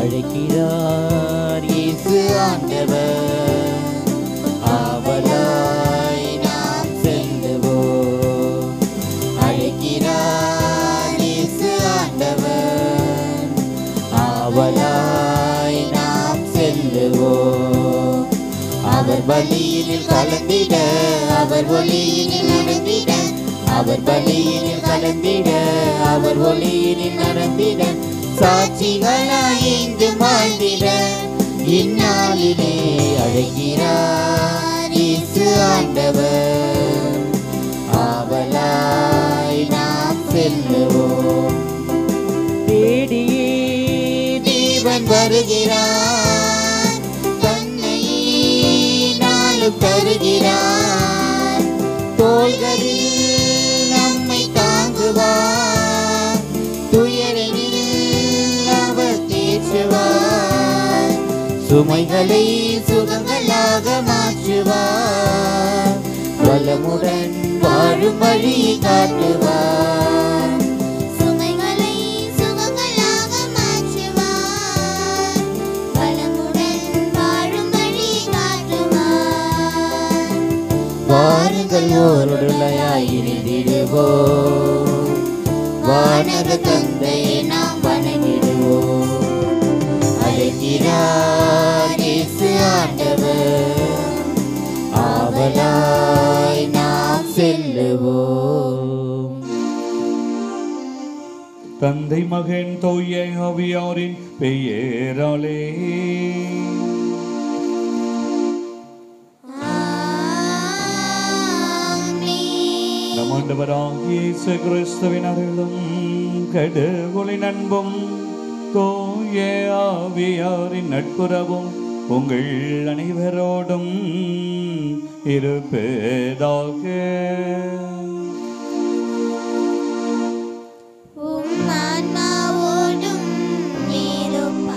அழைக்கிறார் இயேசு ஆண்டவர் ஆவலாய் நாம் செல்லுவோம் அழைக்கிறார் இயேசு ஆண்டவர் ஆவலாய் நாம் செல்லுவோம் அவர் பலியினில் கலந்திட அவர் ஒளியினில் நடந்திட அவர் பலியினில் கலந்திட அவர் ஒளியினில் நடந்திட சாட்சிகளாய் இங்கு வாழ்ந்திட இந்நாளிலே அழைக்கிறார் இயேசு ஆண்டவர் ஆவலாய் நாம் செல்லுவோம் தேடியே தேவன் வருகிறார் தன்னை நாளும் தருகிறார் தோள்களில் நம்மை தாங்குவார் துயரினில் அவர் தேற்றுவார் சுமைகளை சுகங்களாக மாற்றுவார் வளமுடன் வாழும் வழியை காட்டுவார் சுமைகளை சுகங்களாக மாற்றுவார் பலமுடன் வாழும் வழி காட்டுவார் வாருங்கள் ஓருடையாய் இணைந்திடுவோம் வானக தந்தையை நாம் வணங்கிடுவோம் அழைக்கிறார் இயேசு ஆண்டவர் ஆவலாய் நாம் செல்லுவோம் தந்தை மகன் தூய ஆவியாரின் பெயராலே ஆமென். நம் ஆண்டவராகிய இயேசு கிறிஸ்துவின் அருளும் கடவுளின் அன்பும் தூய ஆவியாரின் நட்புறவும் உங்கள் அனைவரோடும் இருப்பதாக உம் ஆன்மாவோடும் இருப்பதாக.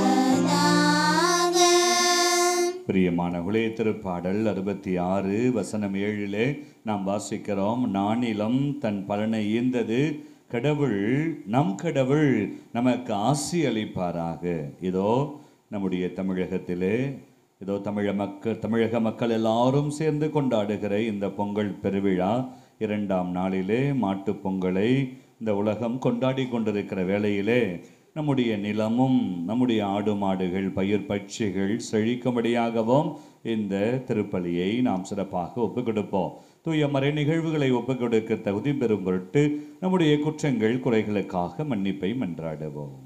பிரியமானவர்களே திருப்பாடல் அறுபத்தி ஆறு வசனம் ஏழிலே நாம் வாசிக்கிறோம் நானிலம் தன் பலனை ஈந்தது கடவுள் நம் கடவுள் நமக்கு ஆசி அளிப்பாராக இதோ நம்முடைய தமிழகத்திலே இதோ தமிழக மக்கள் தமிழக மக்கள் எல்லாரும் சேர்ந்து கொண்டாடுகிற இந்த பொங்கல் பெருவிழா இரண்டாம் நாளிலே மாட்டுப் பொங்கலை இந்த உலகம் கொண்டாடி கொண்டிருக்கிற வேளையிலே நம்முடைய நிலமும் நம்முடைய ஆடு மாடுகள் பயிர் பட்சிகள் செழிக்கும்படியாகவும் இந்த திருப்பலியை நாம் சிறப்பாக ஒப்புக் கொடுப்போம் தூய மறை நிகழ்வுகளை ஒப்புக் கொடுக்க தகுதி பெறும் பொருட்டு நம்முடைய குற்றங்கள் குறைகளுக்காக மன்னிப்பை மன்றாடுவோம்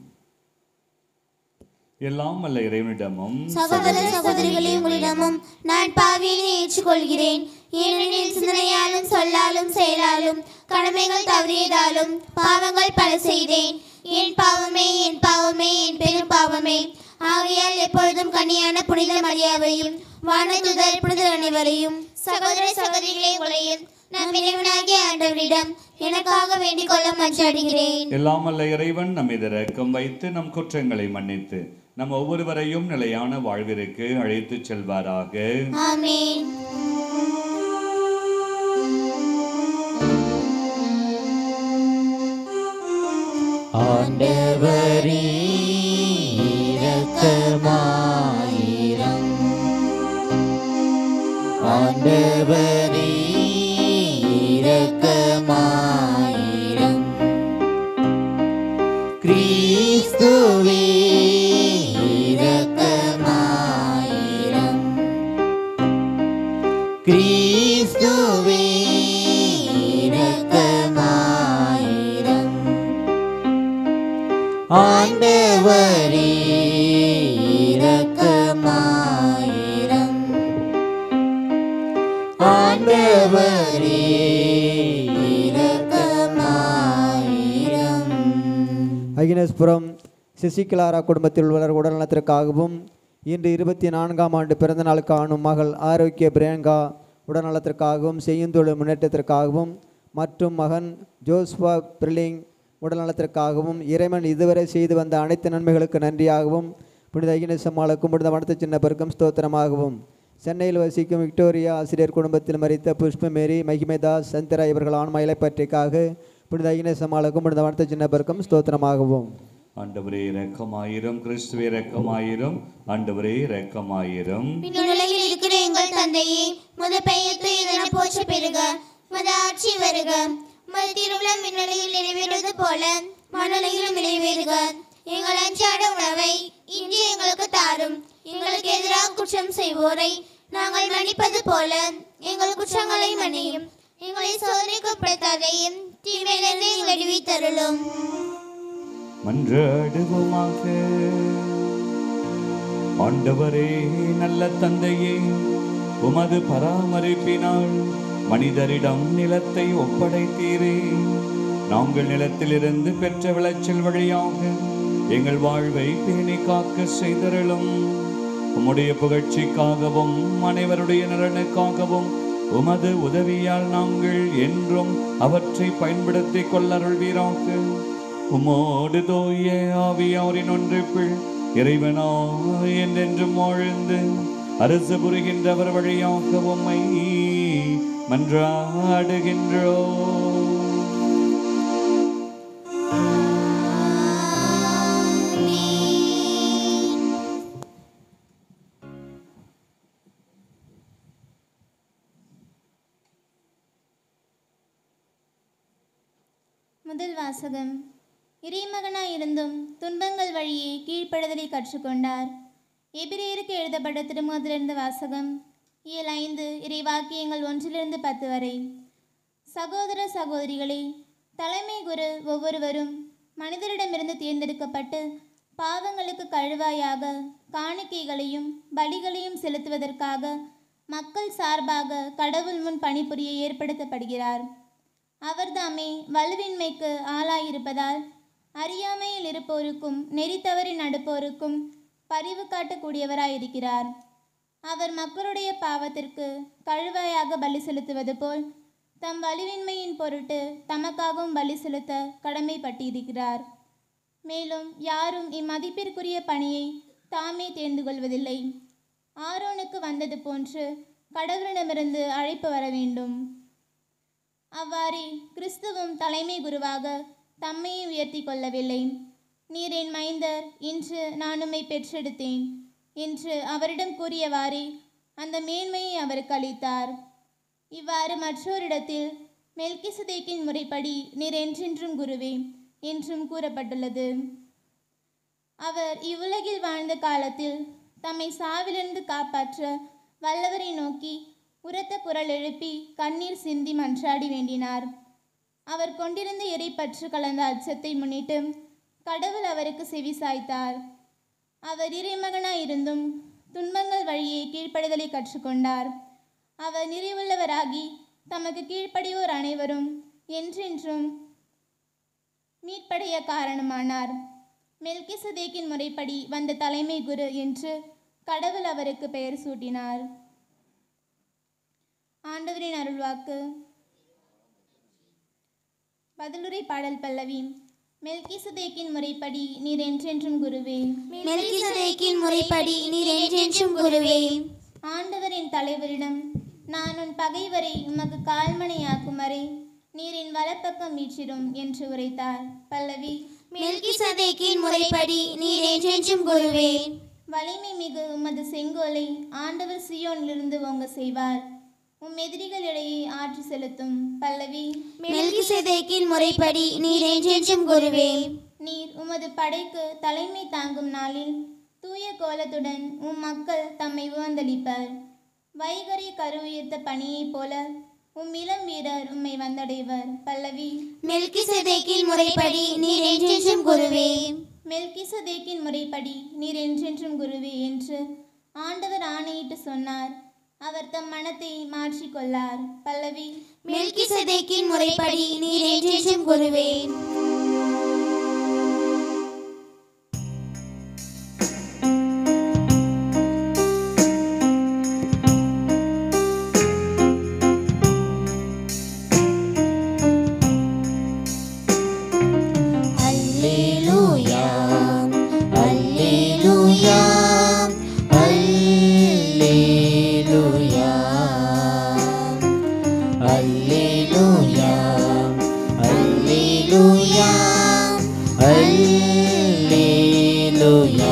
எல்லாம் அல்ல இறைவனிடமும் சகோதர சகோதரிகளே உங்களிடமும் நான் பாவியை ஏற்றுக்கொள்கிறேன் ஏனெனில் சிந்தனையாலும் சொல்லாலும் செயலாலும் கடமைகள் தவறியதாலும் பாவங்கள் பல செய்தேன் என் பாவமே என் பாவமே என் பெரும் பாவமே ஆகையால் எப்பொழுதும் கன்னியான புனித மரியாதையும் வானதுதர் புனிதர் அனைவரையும் சகோதர சகோதரிகளே உங்களையும் நம் இறைவனாகிய ஆண்டவரிடம் எனக்காக வேண்டிக் கொள்ள மன்றாடுகிறேன் எல்லாம் அல்ல இறைவன் நம் இரக்கம் வைத்து நம் குற்றங்களை மன்னித்து நம் ஒவ்வொருவரையும் நிலையான வாழ்விற்கு அழைத்துச் செல்வாராக ஆமென் ஆண்டவரே இரக்கமாயிரம் ஆண்டவரே இரக்கமாயிரம் கிறிஸ்துவே இரக்கமாயிரம் கிறிஸ்துவே இரக்கமாயிரம் ஆண்டவரே இரக்கமாயிரம் ஆண்டவரே இரக்கமாயிரம் அகினஸ்புரம் சசிகலாரா குடும்பத்தில் உள்ளவர் உடல்நலத்திற்காகவும் இன்று இருபத்தி நான்காம் ஆண்டு பிறந்த நாள் காணும் மகள் ஆரோக்கிய பிரியங்கா உடல்நலத்திற்காகவும் செய்யுந்தொழில் முன்னேற்றத்திற்காகவும் மற்றும் மகன் ஜோஸ்வா பிரிலிங் உடல்நலத்திற்காகவும் இறைவன் இதுவரை செய்து வந்த அனைத்து நன்மைகளுக்கு நன்றியாகவும் புனித அகினசம்மாளுக்கும் புனித மடத்த சின்னப்பருக்கும் ஸ்தோத்திரமாகவும் சென்னையில் வசிக்கும் விக்டோரியா ஆசிரியர் குடும்பத்தில் மறித்த புஷ்பமேரி மகிமைதாஸ் சந்திரா இவர்கள் ஆண்மயிலை பற்றிக்காக புனித அகினசம்மாளுக்கும் புனித மடத்த சின்னப்பருக்கும் ஸ்தோத்திரமாகவும் ஆண்டவரே இரக்கமாயிரும் கிறிஸ்துவே இரக்கமாயிரும் ஆண்டவரே இரக்கமாயிரும் விண்ணுலகில் இருக்கிற எங்கள் தந்தையே முத பெயர் தூயதென போற்ற பெறுக மத ஆட்சி வருக மத திருவிழம் விண்ணுலகில் நிறைவேறுவது போல மண்ணுலகிலும் நிறைவேறுக எங்கள் அன்றாட உணவை இன்று எங்களுக்கு தாரும் எங்களுக்கு எதிராக குற்றம் செய்வோரை நாங்கள் மன்னிப்பது போல எங்கள் குற்றங்களை மன்னியும் எங்களை சோதனைக்கு உட்படுத்தாதையும் தீமையிலிருந்து எங்களை விடுவித்தருளும் மன்றாடுவோமாக ஆண்டவரே நல்ல தந்தையே உமது பராமரிப்பினால் மனிதரிடம் நிலத்தை ஒப்படைத்தீரே நாங்கள் நிலத்திலிருந்து பெற்ற விளைச்சல் வழியாக எங்கள் வாழ்வை பேணி காக்க செய்தருளும் உம்முடைய புகழ்ச்சிக்காகவும் அனைவருடைய நலனுக்காகவும் உமது உதவியால் நாங்கள் என்றும் அவற்றை பயன்படுத்திக் கொள்ளருள்வீராக உமோடு தோய ஆவியாரின் ஒன்றிப்பில் இறைவனா என்றென்றும் வாழ்ந்து அரசு புரிகின்றவர் வழியாக உம்மை மன்றாடுகின்றோ முதல் வாசகம் இறைமகனாயிருந்தும் துன்பங்கள் வழியே கீழ்ப்படுதலை கற்றுக்கொண்டார் எபிரேயருக்கு எழுதப்பட்ட திருமுகத்திலிருந்து வாசகம் இயல் ஐந்து இறைவாக்கியங்கள் ஒன்றிலிருந்து பத்து வரை சகோதர சகோதரிகளே தலைமை குரு ஒவ்வொருவரும் மனிதரிடமிருந்து தேர்ந்தெடுக்கப்பட்டு பாவங்களுக்கு கழுவாயாக காணிக்கைகளையும் பலிகளையும் செலுத்துவதற்காக மக்கள் சார்பாக கடவுள் முன் பணிபுரிய ஏற்படுத்தப்படுகிறார் அவர்தாமே வலுவின்மைக்கு ஆளாயிருப்பதால் அறியாமையில் இருப்போருக்கும் நெறி தவறி நடப்போருக்கும் பரிவு காட்டக்கூடியவராயிருக்கிறார் அவர் மக்களுடைய பாவத்திற்கு கழுவாயாக பலி செலுத்துவது போல் தம் வலுவின்மையின் பொருட்டு தமக்காகவும் பலி செலுத்த கடமைப்பட்டிருக்கிறார் மேலும் யாரும் இம்மதிப்பிற்குரிய பணியை தாமே தேர்ந்து கொள்வதில்லை ஆரோனுக்கு வந்தது போன்று கடவுளிடமிருந்து அழைப்பு வர வேண்டும் அவ்வாறே கிறிஸ்துவும் தலைமை குருவாக தம்மையை உயர்த்தி கொள்ளவில்லை நீர் என் மைந்தர் இன்று நான் உம்மை பெற்றெடுத்தேன் என்று அவரிடம் கூறியவாறே அந்த மேன்மையை அவருக்கு அளித்தார் இவ்வாறு மற்றோரிடத்தில் மெல்கிசதேக்கின் முறைப்படி நீர் என்றென்றும் குருவே என்றும் கூறப்பட்டுள்ளது அவர் இவ்வுலகில் வாழ்ந்த காலத்தில் தம்மை சாவிலிருந்து காப்பாற்ற வல்லவரை நோக்கி உரத்த குரல் எழுப்பி கண்ணீர் சிந்தி மன்றாடி வேண்டினார் அவர் கொண்டிருந்த இறைப்பற்று கலந்த அச்சத்தை முன்னிட்டு கடவுள் அவருக்கு செவி சாய்த்தார் அவர் இறைமகனாயிருந்தும் துன்பங்கள் வழியே கீழ்ப்படிதலை கற்றுக்கொண்டார் அவர் நிறைவுள்ளவராகி தமக்கு கீழ்ப்படியோர் அனைவரும் என்றென்றும் மீட்படைய காரணமானார் மெல்கிசதேக்கின் முறைப்படி வந்த தலைமை குரு என்று கடவுள் அவருக்கு பெயர் சூட்டினார் ஆண்டவரின் அருள்வாக்கு பதிலுரை பாடல் பல்லவி மெல்கிசதேக்கின் முறைப்படி நீர் என்றென்றும் குருவே மெல்கிசதேக்கின் முறைப்படி நீர் என்றென்றும் குருவே ஆண்டவரின் தலைவரிடம் நான் உன் பகைவரை உமக்கு கால்மனையாக்கும் வரை நீர் என் வலப்பக்கம் வீற்றிடும் என்று உரைத்தார் பல்லவி மெல்கிசதேக்கின் முறைப்படி நீர் என்றென்றும் குருவே வலிமை மிகு உமது செங்கோலை ஆண்டவர் சியோனிலிருந்து ஓங்க செய்வார் உம் எதிரிகளிடையே ஆட்சி செலுத்தும் பல்லவி மெல்கிசதேக்கின் முறைப்படி நீர் என்றென்றும் குருவே நீர் உமது படைக்கு தலைமை தாங்கும் நாளில் தூய கோலத்துடன் உம் மக்கள் தம்மை உவந்தளிப்பர் வைகரை கருவுயர்த்த பணியைப் போல உம் இளம் வீரர் உம்மை வந்தடைவர் பல்லவி மெல்கிசதேக்கின் முறைப்படி நீர் என்றென்றும் குருவே மெல்கிசதேக்கின் முறைப்படி நீர் என்றென்றும் குருவே என்று ஆண்டவர் ஆணையிட்டு சொன்னார் அவர் தம் மனத்தை மாற்றிக்கொள்ளார் பல்லவி மெல்கிசதேக்கின் முறைப்படி நீர் என்றென்றும் குருவே அல்லேலூயா அல்லேலூயா அல்லேலூயா அல்லேலூயா அல்லேலூயா அல்லேலூயா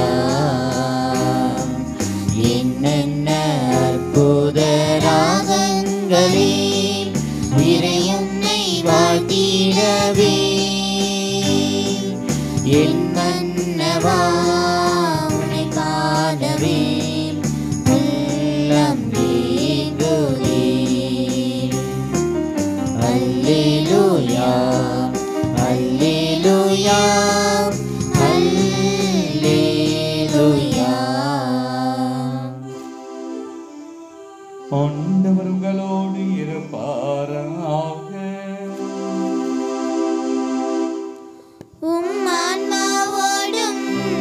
என்னென்ன அற்புத ராகங்களே இறையுன்னை வாழ்த்திடவே என் மன்னவா உன்னை காணவே உள்ளம் ஏங்குதே அல்லேலூயா அல்லேலூயா அல்லேலூயா ஆண்டவர் உங்களோடு இருப்பாராக உம் ஆன்மாவோடும்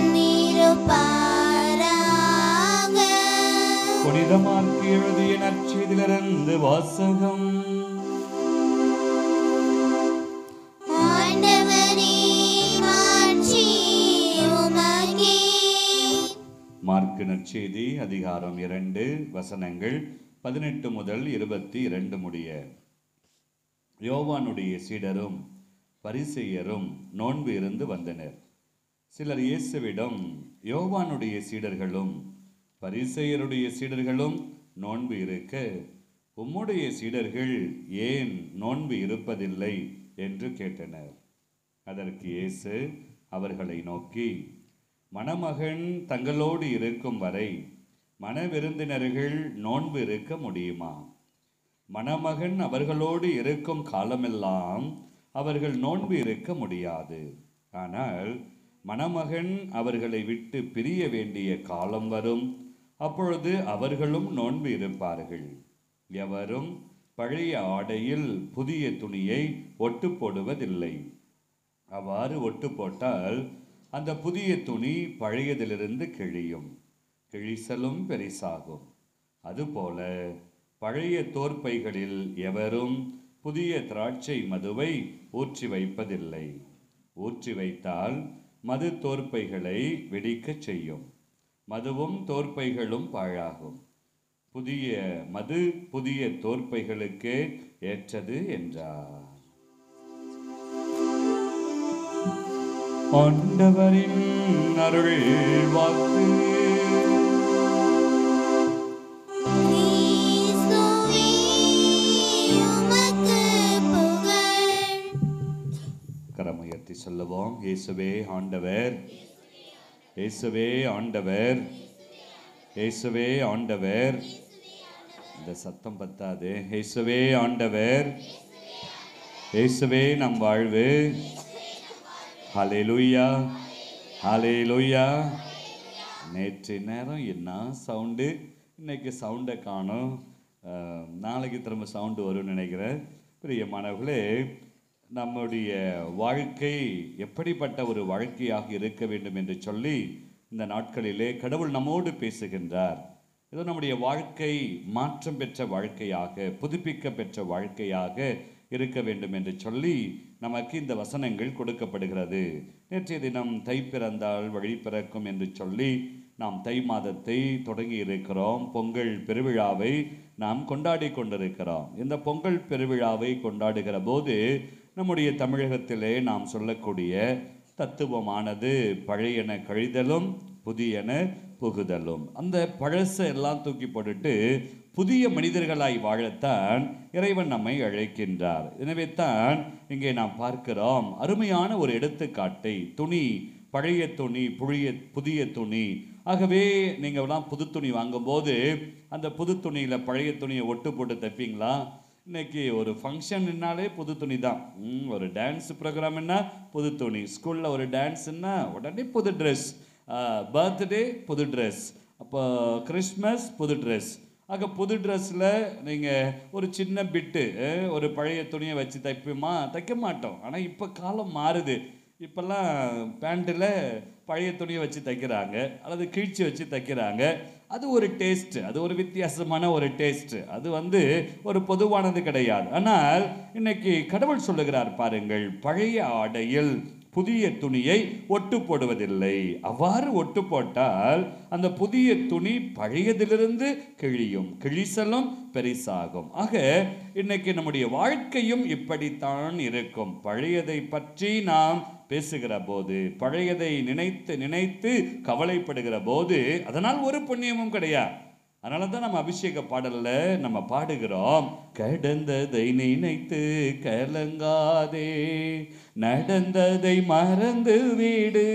இருப்பாராக புனிதமாக்கி எழுதிய நற்செய்திலிருந்து வாசகம் ஆண்டவரே மாட்சி உமக்கே மார்க்கு நற்செய்தி அதிகாரம் இரண்டு வசனங்கள் பதினெட்டு முதல் இருபத்தி இரண்டு முடிய யோவானுடைய சீடரும் பரிசெயரும் நோன்பு இருந்து வந்தனர் சிலர் இயேசுவிடம் யோவானுடைய சீடர்களும் பரிசெயருடைய சீடர்களும் நோன்பு இருக்க உம்முடைய சீடர்கள் ஏன் நோன்பு இருப்பதில்லை என்று கேட்டனர் அதற்கு இயேசு அவர்களை நோக்கி மணமகன் தங்களோடு இருக்கும் வரை மணவிருந்தினர்கள் நோன்பு இருக்க முடியுமா மணமகன் அவர்களோடு இருக்கும் காலமெல்லாம் அவர்கள் நோன்பு இருக்க முடியாது ஆனால் மணமகன் அவர்களை விட்டு பிரிய வேண்டிய காலம் வரும் அப்பொழுது அவர்களும் நோன்பு இருப்பார்கள் எவரும் பழைய ஆடையில் புதிய துணியை ஒட்டு போடுவதில்லை அவ்வாறு ஒட்டு போட்டால் அந்த புதிய துணி பழையதிலிருந்து கிழியும் கிழிசலும் பெரிசாகும் அதுபோல பழைய தோற்பைகளில் எவரும் புதிய திராட்சை மதுவை ஊற்றி வைப்பதில்லை ஊற்றி வைத்தால் மது தோற்பைகளை வெடிக்கச் செய்யும் மதுவும் தோற்பைகளும் பாழாகும் புதிய மது புதிய தோற்பைகளுக்கே ஏற்றது என்றார் ஆண்டவரின் அருள் வாக்கு கிறிஸ்துவே உமக்கு புகழ் கரமுயர்த்தி சொல்லுவோம் இயேசுவே ஆண்டவர் இயேசுவே ஆண்டவர் இயேசுவே ஆண்டவர் இந்த சத்தம் பத்தாது இயேசுவே ஆண்டவர் இயேசுவே நம் வாழ்வு ஹalleluya ஹalleluya நேற்று நேரம் என்ன சவுண்டு இன்னைக்கு சவுண்டை காணும் அஹ், நாளைக்கு திரும்ப சவுண்டு வரும்னு நினைக்கிறேன் பிரியமானவர்களே நம்முடைய வாழ்க்கை எப்படிப்பட்ட ஒரு வாழ்க்கையாக இருக்க வேண்டும் என்று சொல்லி இந்த நாட்களிலே கடவுள் நம்மோடு பேசுகின்றார் ஏதோ நம்முடைய வாழ்க்கை மாற்றம் பெற்ற வாழ்க்கையாக புதுப்பிக்க பெற்ற வாழ்க்கையாக இருக்க வேண்டும் என்று சொல்லி நமக்கு இந்த வசனங்கள் கொடுக்கப்படுகிறது நேற்றைய தினம் தை பிறந்தால் வழி பிறக்கும் என்று சொல்லி நாம் தை மாதத்தை தொடங்கி இருக்கிறோம் பொங்கல் பெருவிழாவை நாம் கொண்டாடி கொண்டிருக்கிறோம் இந்த பொங்கல் பெருவிழாவை கொண்டாடுகிற போது நம்முடைய தமிழகத்திலே நாம் சொல்லக்கூடிய தத்துவமானது பழையன கழிதலும் புதியன புகுதலும் அந்த பழசை எல்லாம் தூக்கி போட்டுட்டு புதிய மனிதர்களாய் வாழத்தான் இறைவன் நம்மை அழைக்கின்றார் எனவே தான் இங்கே நாம் பார்க்கிறோம் அருமையான ஒரு எடுத்துக்காட்டை துணி பழைய துணி புழிய புதிய துணி ஆகவே நீங்கள்லாம் புது துணி வாங்கும்போது அந்த புது துணியில் பழைய துணியை ஒட்டு போட்டு தைப்பீங்களா இன்னைக்கு ஒரு ஃபங்க்ஷன்னாலே புது துணி தான் ம், ஒரு டான்ஸ் ப்ரோக்ராம்னா புது துணி ஸ்கூலில் ஒரு டான்ஸ்னா உடனே புது ட்ரெஸ் பர்த்டே புது ட்ரெஸ் அப்போ கிறிஸ்மஸ் புது ட்ரெஸ் ஆக புது ட்ரெஸ்ஸில் நீங்கள் ஒரு சின்ன பிட்டு அஹ், ஒரு பழைய துணியை வச்சு தைப்போமா தைக்க மாட்டோம் ஆனால் இப்போ காலம் மாறுது இப்போல்லாம் பேண்ட்டில் பழைய துணியை வச்சு தைக்கிறாங்க அல்லது கிழிச்சு வச்சு தைக்கிறாங்க அது ஒரு டேஸ்ட் அது ஒரு வித்தியாசமான ஒரு டேஸ்ட் அது வந்து ஒரு பொதுவானது கிடையாது ஆனால் இன்னைக்கு கடவுள் சொல்லுகிறார் பாருங்கள் பழைய ஆடையில் புதிய துணியை ஒட்டு போடுவதில்லை அவ்வாறு ஒட்டு போட்டால் அந்த புதிய துணி பழையதிலிருந்து கிழியும் கிழிசலும் பெரிசாகும் ஆக இன்னைக்கு நம்முடைய வாழ்க்கையும் இப்படித்தான் இருக்கும் பழையதை பற்றி நாம் பேசுகிற போது பழையதை நினைத்து நினைத்து கவலைப்படுகிற போது அதனால் ஒரு புண்ணியமும் கிடையாது அதனால தான் நம்ம அபிஷேக பாடல்ல நம்ம பாடுகிறோம் கடந்ததை நினைத்து கலங்காதே நடந்ததை மறந்து விடு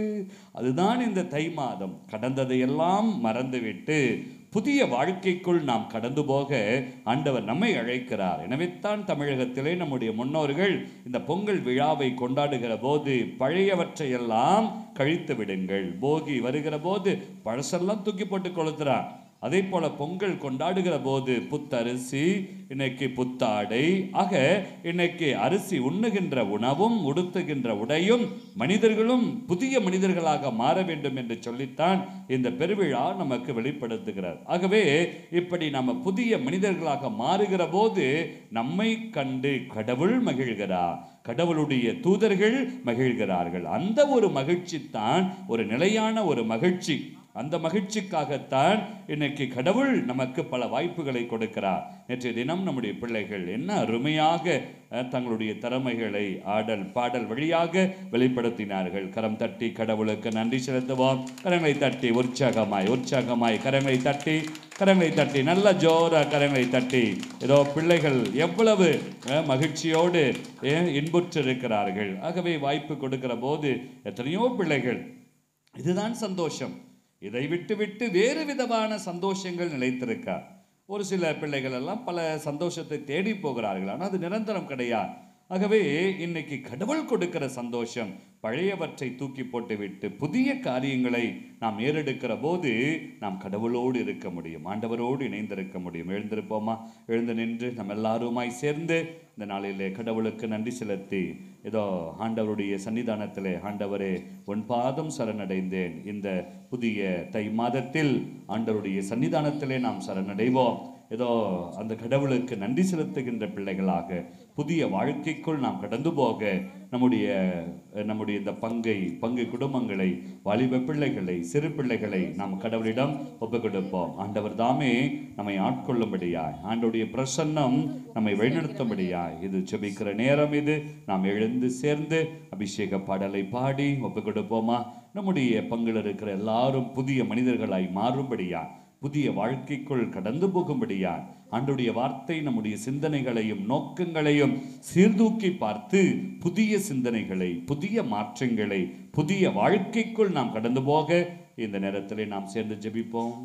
அதுதான் இந்த தை மாதம் கடந்ததையெல்லாம் மறந்துவிட்டு புதிய வாழ்க்கைக்குள் நாம் கடந்து போக ஆண்டவர் நம்மை அழைக்கிறார் எனவே தான் தமிழகத்திலே நம்முடைய முன்னோர்கள் இந்த பொங்கல் விழாவை கொண்டாடுகிற போது பழையவற்றையெல்லாம் கழித்து விடுங்கள் போகி வருகிற போது பழசெல்லாம் தூக்கி போட்டு கொளுத்துறான் அதே போல பொங்கல் கொண்டாடுகிற போது புத்தரிசி இன்னைக்கு புத்தாடை ஆக இன்னைக்கு அரிசி உண்ணுகின்ற உணவும் உடுத்துகின்ற உடையும் மனிதர்களும் புதிய மனிதர்களாக மாற வேண்டும் என்று சொல்லித்தான் இந்த பெருவிழா நமக்கு வெளிப்படுத்துகிறார் ஆகவே இப்படி நம்ம புதிய மனிதர்களாக மாறுகிற போது நம்மை கண்டு கடவுள் மகிழ்கிறார் கடவுளுடைய தூதர்கள் மகிழ்கிறார்கள் அந்த ஒரு மகிழ்ச்சி தான் ஒரு நிலையான ஒரு மகிழ்ச்சி அந்த மகிழ்ச்சிக்காகத்தான் இன்னைக்கு கடவுள் நமக்கு பல வாய்ப்புகளை கொடுக்கிறார் நேற்றைய தினம் நம்முடைய பிள்ளைகள் என்ன அருமையாக அஹ், தங்களுடைய திறமைகளை ஆடல் பாடல் வழியாக வெளிப்படுத்தினார்கள் கரம் தட்டி கடவுளுக்கு நன்றி செலுத்துவோம் கரங்களை தட்டி உற்சாகமாய் உற்சாகமாய் கரங்களை தட்டி கரங்களை தட்டி நல்ல ஜோரா கரங்களை தட்டி ஏதோ பிள்ளைகள் எவ்வளவு அஹ், மகிழ்ச்சியோடு அஹ், இன்புற்றிருக்கிறார்கள் ஆகவே வாய்ப்பு கொடுக்கிற போது எத்தனையோ பிள்ளைகள் இதுதான் சந்தோஷம் இதை விட்டு விட்டு வேறு விதமான சந்தோஷங்கள் நிலைத்திருக்கா ஒரு சில பிள்ளைகள் எல்லாம் பல சந்தோஷத்தை தேடி போகிறார்கள் ஆனால் அது நிரந்தரம் கிடையாது ஆகவே இன்னைக்கு கடவுள் கொடுக்கிற சந்தோஷம் பழையவற்றை தூக்கி போட்டுவிட்டு புதிய காரியங்களை நாம் ஏறெடுக்கிற போது நாம் கடவுளோடு இருக்க முடியும் ஆண்டவரோடு இணைந்திருக்க முடியும் எழுந்திருப்போமா எழுந்து நின்று நம்ம எல்லாருமாய் சேர்ந்து இந்த நாளிலே கடவுளுக்கு நன்றி செலுத்தி ஏதோ ஆண்டவருடைய சன்னிதானத்திலே ஆண்டவரே உன் பாதம் சரணடைந்தேன் இந்த புதிய தை மாதத்தில் ஆண்டவருடைய சன்னிதானத்திலே நாம் சரணடைவோம் ஏதோ அந்த கடவுளுக்கு நன்றி செலுத்துகின்ற பிள்ளைகளாக புதிய வாழ்க்கைக்குள் நாம் கடந்து போக நம்முடைய நம்முடைய இந்த பங்கை பங்கு குடும்பங்களை வாலிப பிள்ளைகளை சிறு பிள்ளைகளை நாம் கடவுளிடம் ஒப்பு கொடுப்போம் ஆண்டவர் தாமே நம்மை ஆட்கொள்ளும்படியாய் ஆண்டவருடைய பிரசன்னம் நம்மை வழிநடத்தும்படியாய் இது செபிக்கிற நேரம் இது நாம் எழுந்து சேர்ந்து அபிஷேக பாடலை பாடி ஒப்பு கொடுப்போமா நம்முடைய பங்கில் இருக்கிற எல்லாரும் புதிய மனிதர்களாய் மாறும்படியாய் புதிய வாழ்க்கைக்குள் கடந்து போகும்படியா ஆண்டுடைய வார்த்தை நம்முடைய சிந்தனைகளையும் நோக்கங்களையும் சீர்தூக்கி பார்த்து புதிய சிந்தனைகளை புதிய மாற்றங்களை புதிய வாழ்க்கைக்குள் நாம் கடந்து போக இந்த நேரத்திலே நாம் சேர்ந்து ஜெபிப்போம்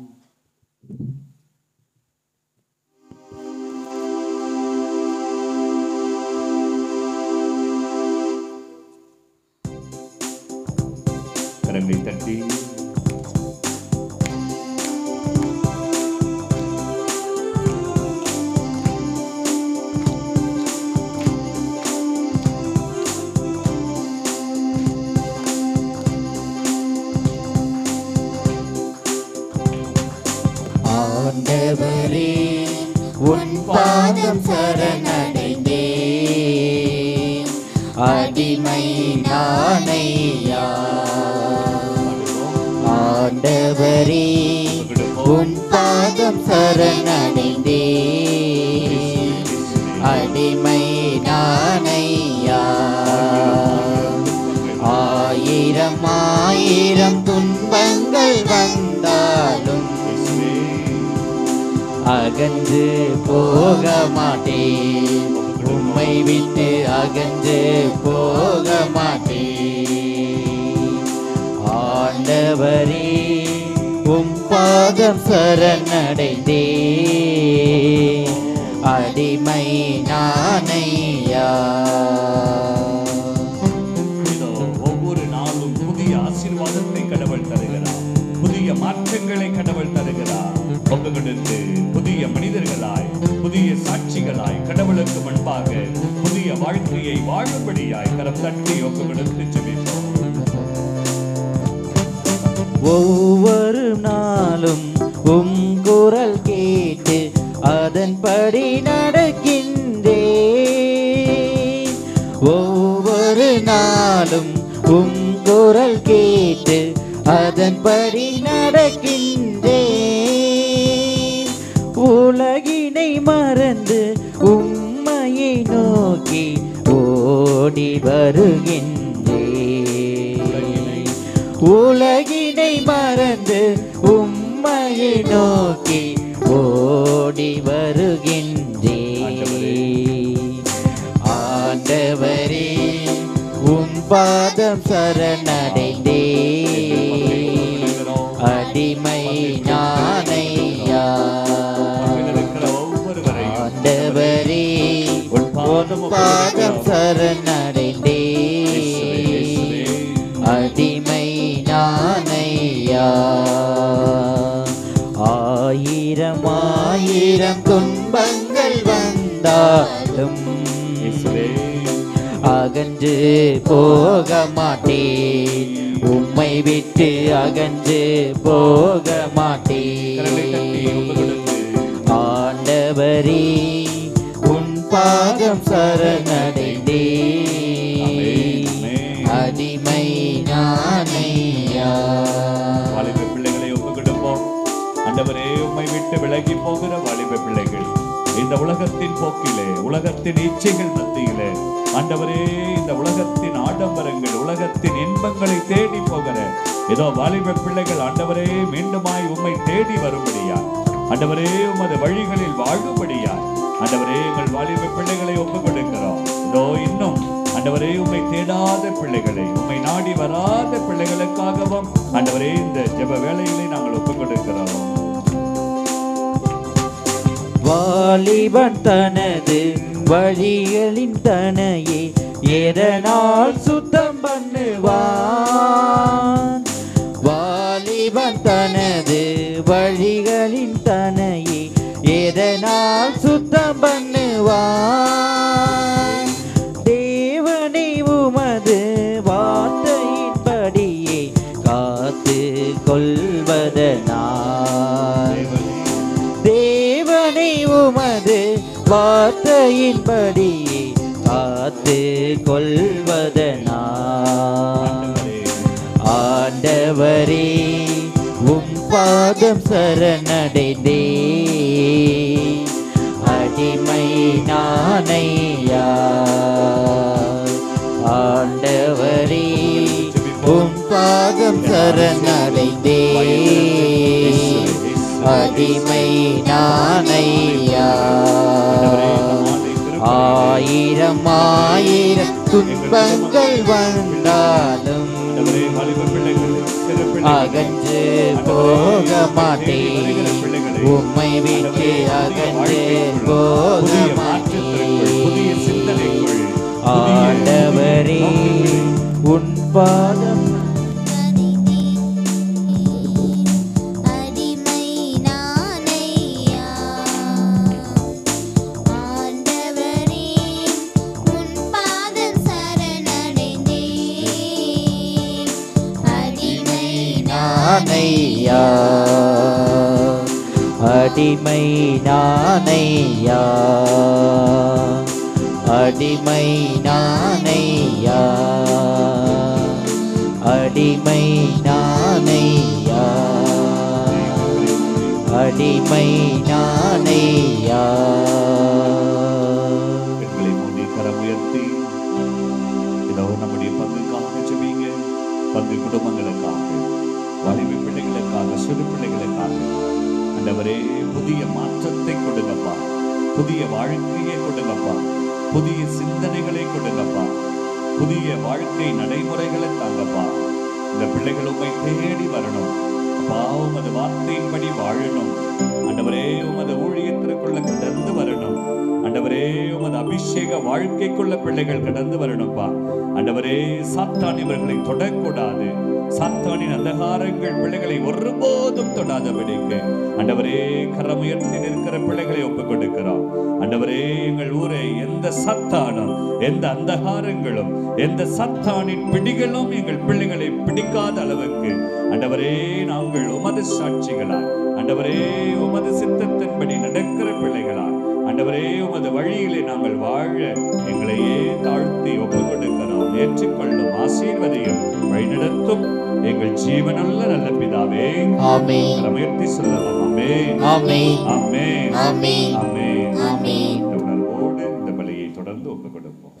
கரங்களை தட்டி ஆண்டவரே உன் பாதம் சரணடைந்தே அடிமை நானையா ஆண்டவரே உன் பாதம் சரணடைந்தே அடிமை நானையா ஆயிரம் ஆயிரம் துன்பங்கள் வந்தாலும் அகன்று போக மாட்டேன் உம்மை விட்டு அகன்று போக மாட்டேன் ஆண்டவரே உம் பாதம் சரணடைந்தே அடிமை நானையா இதோ ஒவ்வொரு நாளும் புதிய ஆசீர்வாதத்தை கடவுள் தருகிறார் புதிய மாற்றங்களை கடவுள் தருகிறார் ஒப்பு கொடுத்து புதிய மனிதர்களாய் புதிய சாட்சிகளாய் கடவுளுக்கு முன்பாக புதிய வாழ்க்கையை வாழும்படியாய் கரம் தட்டி ஒப்பு கொடுத்து ஜெபிப்போம் ஒவ்வொரு நாளும் உம் குரல் கேட்டு அதன்படி நடக்கின்றே ஒவ்வொரு நாளும் உம் குரல் கேட்டு அதன்படி நடக்கின்றே உலகினை மறந்து உம்மையை நோக்கி ஓடி வருகின்றே உலகினை மறந்து உம்மையை நோக்கி ஓடி வருகின்றே ஆண்டவரே உம் பாதம் சரணடைந்தே அடிமை நானையா இருக்கிற ஒவ்வொருவரையும் ஆண்டவரே உன் பாதம் உன் பாதம் சரணடைந்தே அடிமை நானையா ஆயிரம் ஆயிரம் துன்பங்கள் வந்தாலும் இயேசுவே அகன்று போக மாட்டேன் உம்மை விட்டு அகன்று போக கரங்களை தட்டி ஒப்பு மாட்டேன் கொடுத்து ஆண்டவரே உன் பாதம் சரணடைந்தே ஆமென். அடிமை நானையா வாலிப பிள்ளைகளை ஒப்புக் கொடுப்போம் ஆண்டவரே உம்மை விட்டு விலகி போகிற வாலிப பிள்ளைகள் இந்த உலகத்தின் போக்கிலே உலகத்தின் இச்சைகள் மத்தியிலே ஆண்டவரே இந்த உலகத்தின் ஆடம்பரங்கள் உலகத்தின் இன்பங்களை தேடி போகிற ஏதோ வாலிப பிள்ளைகள் ஆண்டவரே மீண்டுமாய் உம்மை தேடி வரும்படியா ஆண்டவரே உமது வழிகளில் வாழும்படியா ஆண்டவரே எங்கள் வாலிப பிள்ளைகளை ஒப்புக் கொடுக்கிறோம் இதோ இன்னும் ஆண்டவரே உம்மை தேடாத பிள்ளைகளை உம்மை நாடி வராத பிள்ளைகளுக்காகவும் ஆண்டவரே இந்த ஜெப வேளையிலே நாங்கள் ஒப்புக் கொடுக்கிறோம் வாலிபன் தனது வழிகளின் தனையே எதனால் சுத்தம் பண்ணுவான் வாலிபன் தனது வழிகளின் தனையே எதனால் சுத்தம் பண்ணுவான் தேவனை உமது வார்த்தையின்படியே காத்து கொள்வதனால் தேவனை உமது வார்த்தையின்படியே காத்து கொள்வதனால் ஆண்டவரே உம் பாதம் சரணடைந்தே அடிமை நானையா ஆண்டவரே உம் பாதம் சரணடைந்தே அடிமை நானையா ஆயிரம் ஆயிரம் துன்பங்கள் வந்தாலும் ஆண்டவரே வாலிப பிள்ளைகள் சிறு பிள்ளைகள் அகன்று போக மாட்டேன் உம்மை விட்டு அகன்று போக புதிய மாற்றத்திற்குள் புதிய மாட்டேன் சிந்தனைக்குள் ஆண்டவரே உன் பாதம் அடிமை நானையா ஆண்டவரே உன் பாதம் சரணடைந்தே அடிமை நானையா அடிமை நானையா அடிமை நானையா அடிமை நானையா அடிமை நானையா பெண்களை மூடி கரம் உயர்த்தி இதோ நம்முடைய பங்குக்காக ஜெபிங்க பங்கு குடும்பங்களுக்காக வாலிப பிள்ளைகளுக்காக சிறு பிள்ளைகளுக்காக ஆண்டவரே புதிய மாற்றத்தை கொடுங்கப்பா புதிய வாழ்க்கையை கொடுங்கப்பா புதிய சிந்தனைகளை கொடுங்கப்பா புதிய வாழ்க்கை நடைமுறைகளை தாங்கப்பா இந்த பிள்ளைகள் உம்மை தேடி வரணும் அப்பா உமது வார்த்தையின்படி வாழணும் ஆண்டவரே உமது ஊழியத்திற்குள்ள கடந்து வரணும் ஆண்டவரே உமது அபிஷேக வாழ்க்கைக்குள்ள பிள்ளைகள் கடந்து வரணும்ப்பா ஆண்டவரே சாத்தான் இவர்களை தொடக்கூடாது சாத்தானின் அந்தகாரங்கள் பிள்ளைகளை ஒருபோதும் தொடாதபடிக்கு ஆண்டவரே கரமுயர்த்தி நிற்கிற பிள்ளைகளை ஒப்புக் கொடுக்கிறோம் ஆண்டவரே எங்கள் ஊரை எந்த சத்தானும் எந்த அந்தகாரங்களும் எந்த சத்தானின் பிடிகளும் எங்கள் பிள்ளைகளை பிடிக்காத அளவுக்கு ஆண்டவரே நாங்கள் உமது சாட்சிகளாய் ஆண்டவரே உமது சித்தத்தின்படி நடக்கிற பிள்ளைகளாய் ஆண்டவரே உமது வழியிலே நாங்கள் வாழ எங்களையே தாழ்த்தி ஒப்புக் கொடுக்கிறோம் ஏற்றுக்கொள்ளும் ஆசீர்வதையும் வழிநடத்தும் எங்கள் ஜீவனுள்ள நல்ல பிதாவே ஆமென் முயற்சி சொல்லலாம் ஆமே ஆமென் ஆமே ஆமென் ஆமே ஆமென். இந்த உணர்வோடு இந்த பலியை தொடர்ந்து ஒப்புக் கொடுப்போம்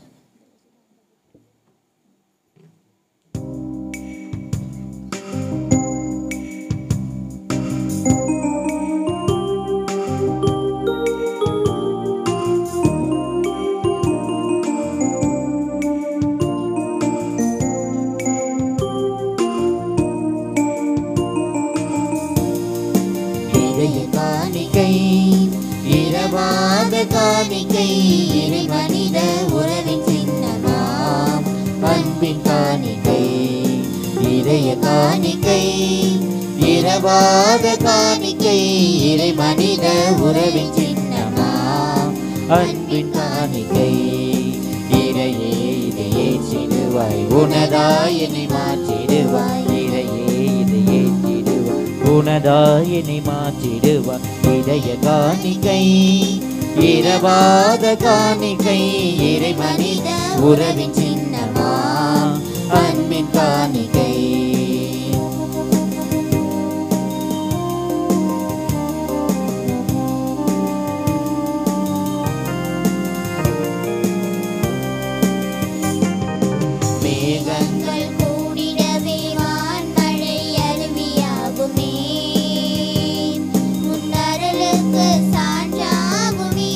காணிக்கை இறை மனித உறவின் சின்னமாம் அன்பின் காணிக்கை இதய காணிக்கை இரவாத காணிக்கை இறை மனித உறவின் சின்னமாம் அன்பின் காணிக்கை இறையே இதையே சிடுவாய் உனதாய் என்னை மாற்றிடுவாய் இறையே இதையே சிடுவாய் உனதாய் என்னை மாற்றிடுவாய் இதய காணிக்கை இரவாத காணிக்கை இறை மனித உறவின் சின்னமா அன்பின் காணிக்கை மேகங்கள் கூடிடவே வான்மழை அருவியாகுமே முன்னருளுக்கு சான்றாகுமே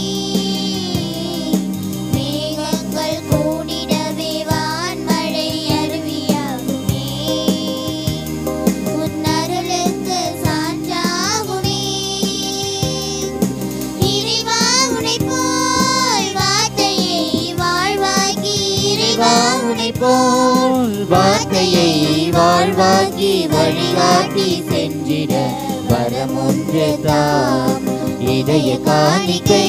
மேகங்கள் கூடிடவே வான்மழை அருவியாகுமே முன்னருளுக்கு சான்றாகுமே இறைவா உனை போல் வார்த்தையை வாழ்வாக்கி இறைவா உனை போல் வார்த்தையை வாழ்வாக்கி வழிகாட்டி சென்றிட வரமொன்று தாம் இதய காணிக்கை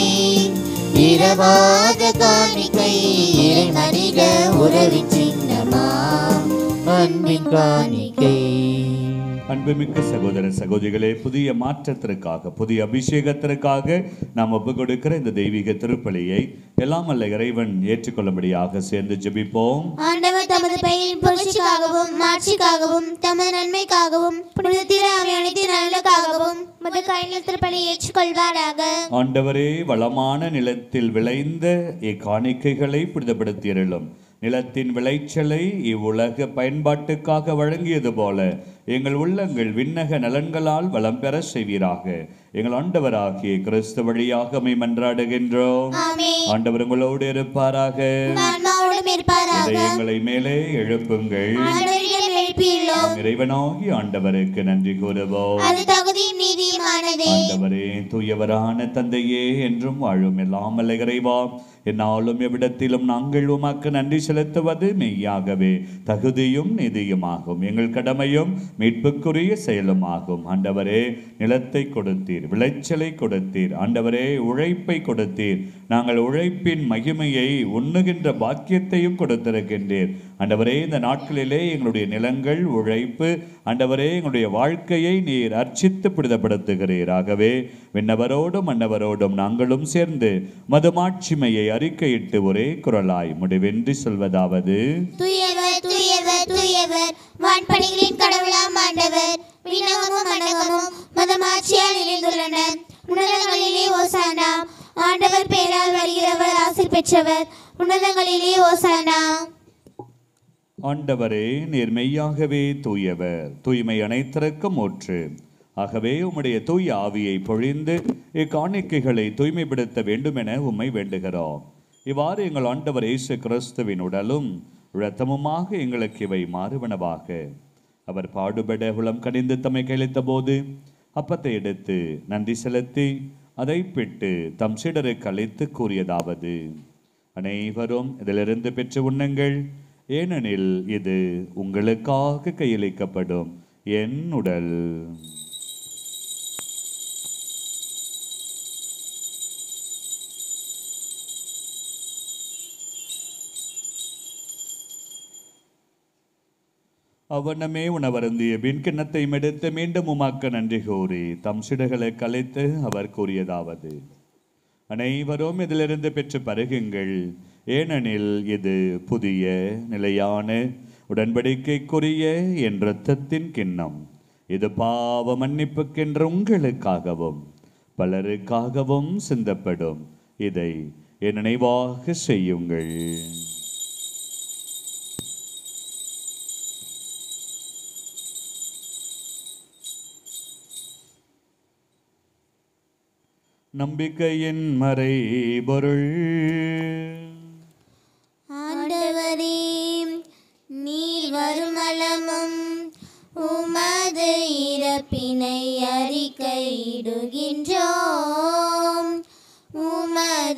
இரவாத காணிக்கை இறை மனித உறவின் சின்னமா அன்பின் காணிக்கை அன்புமிக்க சகோதர சகோதரிகளே புதிய மாற்றத்திற்காக புதிய அபிஷேகத்திற்காக நாம் ஒப்பு கொடுக்கிற இந்த தெய்வீக திருப்பலியை எல்லாம் அல்ல இறைவன் ஏற்றுக்கொள்ளும்படியாக சேர்ந்து ஜெபிப்போம் ஆண்டவர் தமது பெயரின் புகழ்ச்சிக்காகவும் மாட்சிக்காகவும் தமது நன்மைக்காகவும் புனித திரு அவை அனைத்து நலனுக்காகவும் முத கையில் திருப்பலி ஏற்றுக்கொள்வாராக ஆண்டவரே வளமான நிலத்தில் விளைந்த இக்காணிக்கைகளை புனிதப்படுத்தியருளும் நிலத்தின் விளைச்சலை இவ்வுலக பயன்பாட்டுக்காக வழங்கியது போல எங்கள் உள்ளங்கள் விண்ணக நலன்களால் வளம் பெற செய்வீராக எங்கள் ஆண்டவராகிய கிறிஸ்து வழியாக மை மன்றாடுகின்றோம் ஆமென் ஆண்டவர் உங்களோடு இருப்பாராக ஆன்மாவோடும் இருப்பாராக இதயங்களை மேலே எழுப்புங்கள் ஆண்டவரிடம் எழுப்பியுள்ளோம் நம் இறைவனாகி ஆண்டவருக்கு நன்றி கூறுவோம் அது தகுதியும் நீதியுமானதே ஆண்டவரே தூயவரான தந்தையே என்றும் வாழும் எல்லாம் அல்ல இறைவா என்னாலும் எவ்விடத்திலும் நாங்கள் உமக்கு நன்றி செலுத்துவது மெய்யாகவே தகுதியும் நீதியுமாகும் எங்கள் கடமையும் மீட்புக்குரிய செயலுமாகும் ஆண்டவரே நிலத்தை கொடுத்தீர் விளைச்சலை கொடுத்தீர் ஆண்டவரே உழைப்பை கொடுத்தீர் நாங்கள் உழைப்பின் மகிமையை உண்ணுகின்ற பாக்கியத்தையும் கொடுத்திருக்கின்றீர் ஆண்டவரே இந்த நாட்களிலே எங்களுடைய நிலங்கள் உழைப்பு ஆண்டவரே எங்களுடைய வாழ்க்கையை நீர் அர்ச்சித்து புனிதப்படுத்துகிறீர் ஆகவே விண்ணவரோடும் மன்னவரோடும் நாங்களும் சேர்ந்து மதுமாட்சிமையை அறிக்கையிட்டு ஒரே குரலாய் முடிவின்றி சொல்வதாவது தூயவர் தூயவர் தூயவர் வான்பணிகளின் கடவுளாம் ஆண்டவர் விண்ணகமும் மண்டகமும் மதமாட்சியால் நிறைந்துள்ளன உன்னதங்களிலே ஓசானா ஆண்டவர் பெயரால் வருகிறவர் ஆசிர் பெற்றவர் உன்னதங்களிலே ஓசானா ஆண்டவரே நீர் மெய்யாகவே தூயவர் தூய்மை அனைத்திற்கும் ஊற்று ஆகவே உம்முடைய தூய ஆவியை பொழிந்து இக்காணிக்கைகளை தூய்மைப்படுத்த வேண்டும் என உம்மை வேண்டுகிறோம் இவ்வாறு எங்கள் ஆண்டவர் இயேசு கிறிஸ்துவின் உடலும் இரத்தமுமாக எங்களுக்கு இவை மாறுவனவாக அவர் பாடுபட உளம் கனிந்து தம்மை கழித்த போது அப்பத்தை எடுத்து நன்றி செலுத்தி அதை பிட்டு தம் சீடருக்கு அழைத்து கூறியதாவது அனைவரும் இதிலிருந்து பெற்று உண்ணுங்கள் ஏனெனில் இது உங்களுக்காக கையளிக்கப்படும் என் உடல் அவனமே உணவருந்திய பின் கிண்ணத்தை எடுத்து மீண்டும் உமாக்க நன்றி கூறி தம் சிடுகளை கலைத்து அவர் கூறியதாவது அனைவரும் இதிலிருந்து பெற்று பருகுங்கள் ஏனெனில் இது புதிய நிலையான உடன்படிக்கைக்குரிய என் இரத்தத்தின் கிண்ணம் இது பாவ மன்னிப்புக்கென்ற உங்களுக்காகவும் பலருக்காகவும் சிந்தப்படும் இதை என் நினைவாக செய்யுங்கள் நம்பிக்கையின் மறைபொருள் ஆண்டவரே நீர் வருமளமும் உமது இறப்பினை அறிக்கையிடுகின்றோம் உமது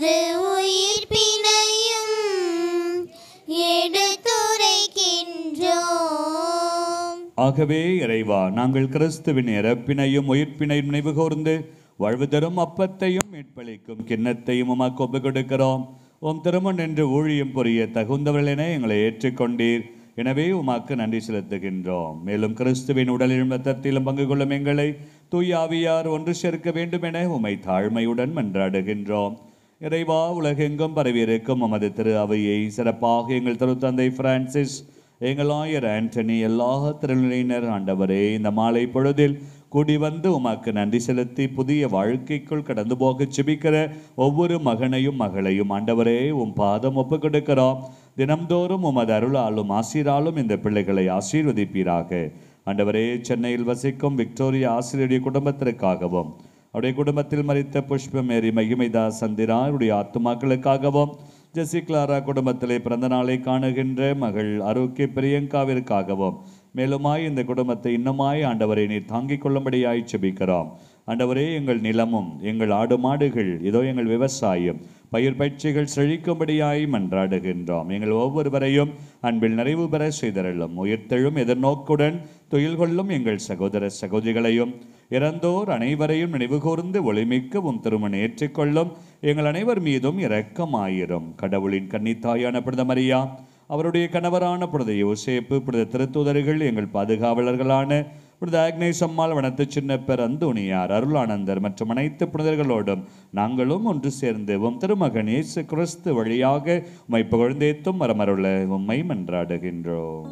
ஆகவே இறைவா நாங்கள் கிறிஸ்துவின் இறப்பினையும் உயிர்ப்பினையும் நினைவு கூர்ந்து வாழ்வு தரும் அப்பத்தையும் மீட்பளிக்கும் கிண்ணத்தையும் உமக்கு ஒப்புக் கொடுக்கிறோம் உம் திருமண் என்று ஊழியம் புரிய தகுந்தவர்கள் என எங்களை ஏற்றுக்கொண்டீர் எனவே உமாக்கு நன்றி செலுத்துகின்றோம் மேலும் கிறிஸ்துவின் உடலிலும் ரத்தத்திலும் பங்கு கொள்ளும் எங்களை தூய ஆவியார் ஒன்று சேர்க்க வேண்டும் என உமை தாழ்மையுடன் மன்றாடுகின்றோம் இறைவா உலகெங்கும் பரவியிருக்கும் உமது திரு அவையை சிறப்பாக எங்கள் திருத்தந்தை பிரான்சிஸ் எங்கள் ஆயர் ஆண்டனி எல்லா திருநிலையினர் ஆண்டவரே இந்த மாலை பொழுதில் கூடி வந்து உமக்கு நன்றி செலுத்தி புதிய வாழ்க்கைக்குள் கடந்து போக செபிக்கிற ஒவ்வொரு மகனையும் மகளையும் ஆண்டவரே உம் பாதம் ஒப்பு கொடுக்கிறோம் தினம்தோறும் உமது அருளாலும் ஆசீராலும் இந்த பிள்ளைகளை ஆசீர்வதிப்பீராக ஆண்டவரே சென்னையில் வசிக்கும் விக்டோரியா ஆசிரியருடைய குடும்பத்திற்காகவும் அவருடைய குடும்பத்தில் மறித்த புஷ்பமேரி மகிமைதா சந்திரா அவருடைய ஆத்துமாக்களுக்காகவும் ஜெசி கிளாரா குடும்பத்திலே பிறந்த நாளை காணுகின்ற மகள் ஆரோக்கிய பிரியங்காவிற்காகவும் மேலுமாய் இந்த குடும்பத்தை இன்னுமாய் ஆண்டவரை நீர் தாங்கிக் கொள்ளும்படியாய் செபிக்கிறோம் ஆண்டவரே எங்கள் நிலமும் எங்கள் ஆடு மாடுகள் இதோ எங்கள் விவசாயம் பயிர் பயிற்சிகள் செழிக்கும்படியாய் மன்றாடுகின்றோம் எங்கள் ஒவ்வொருவரையும் அன்பில் நிறைவு பெற செய்தரலும் உயிர்த்தெழும் எதிர்நோக்குடன் துயில் கொள்ளும் எங்கள் சகோதர சகோதரிகளையும் இறந்தோர் அனைவரையும் நினைவு கூர்ந்து ஒளிமிக்க உம் திருமணம் ஏற்றுக்கொள்ளும் எங்கள் அனைவர் மீதும் இரக்கமாயிரும் கடவுளின் கன்னித்தாயான பிரதமரியா அவருடைய கணவரான புனித யோசேப்பு புனித திருத்துதர்கள் எங்கள் பாதுகாவலர்களான புனித ஆக்னேஸ் அம்மாள் வனத்து சின்னப்பர் அந்தோணியார் அருளானந்தர் மற்றும் அனைத்து புனிதர்களோடும் நாங்களும் ஒன்று சேர்ந்து உம் திருமகன் இயேசு கிறிஸ்து வழியாக உம்மை புகழ்ந்தேத்தும் மரமருள உம்மை மன்றாடுகின்றோம்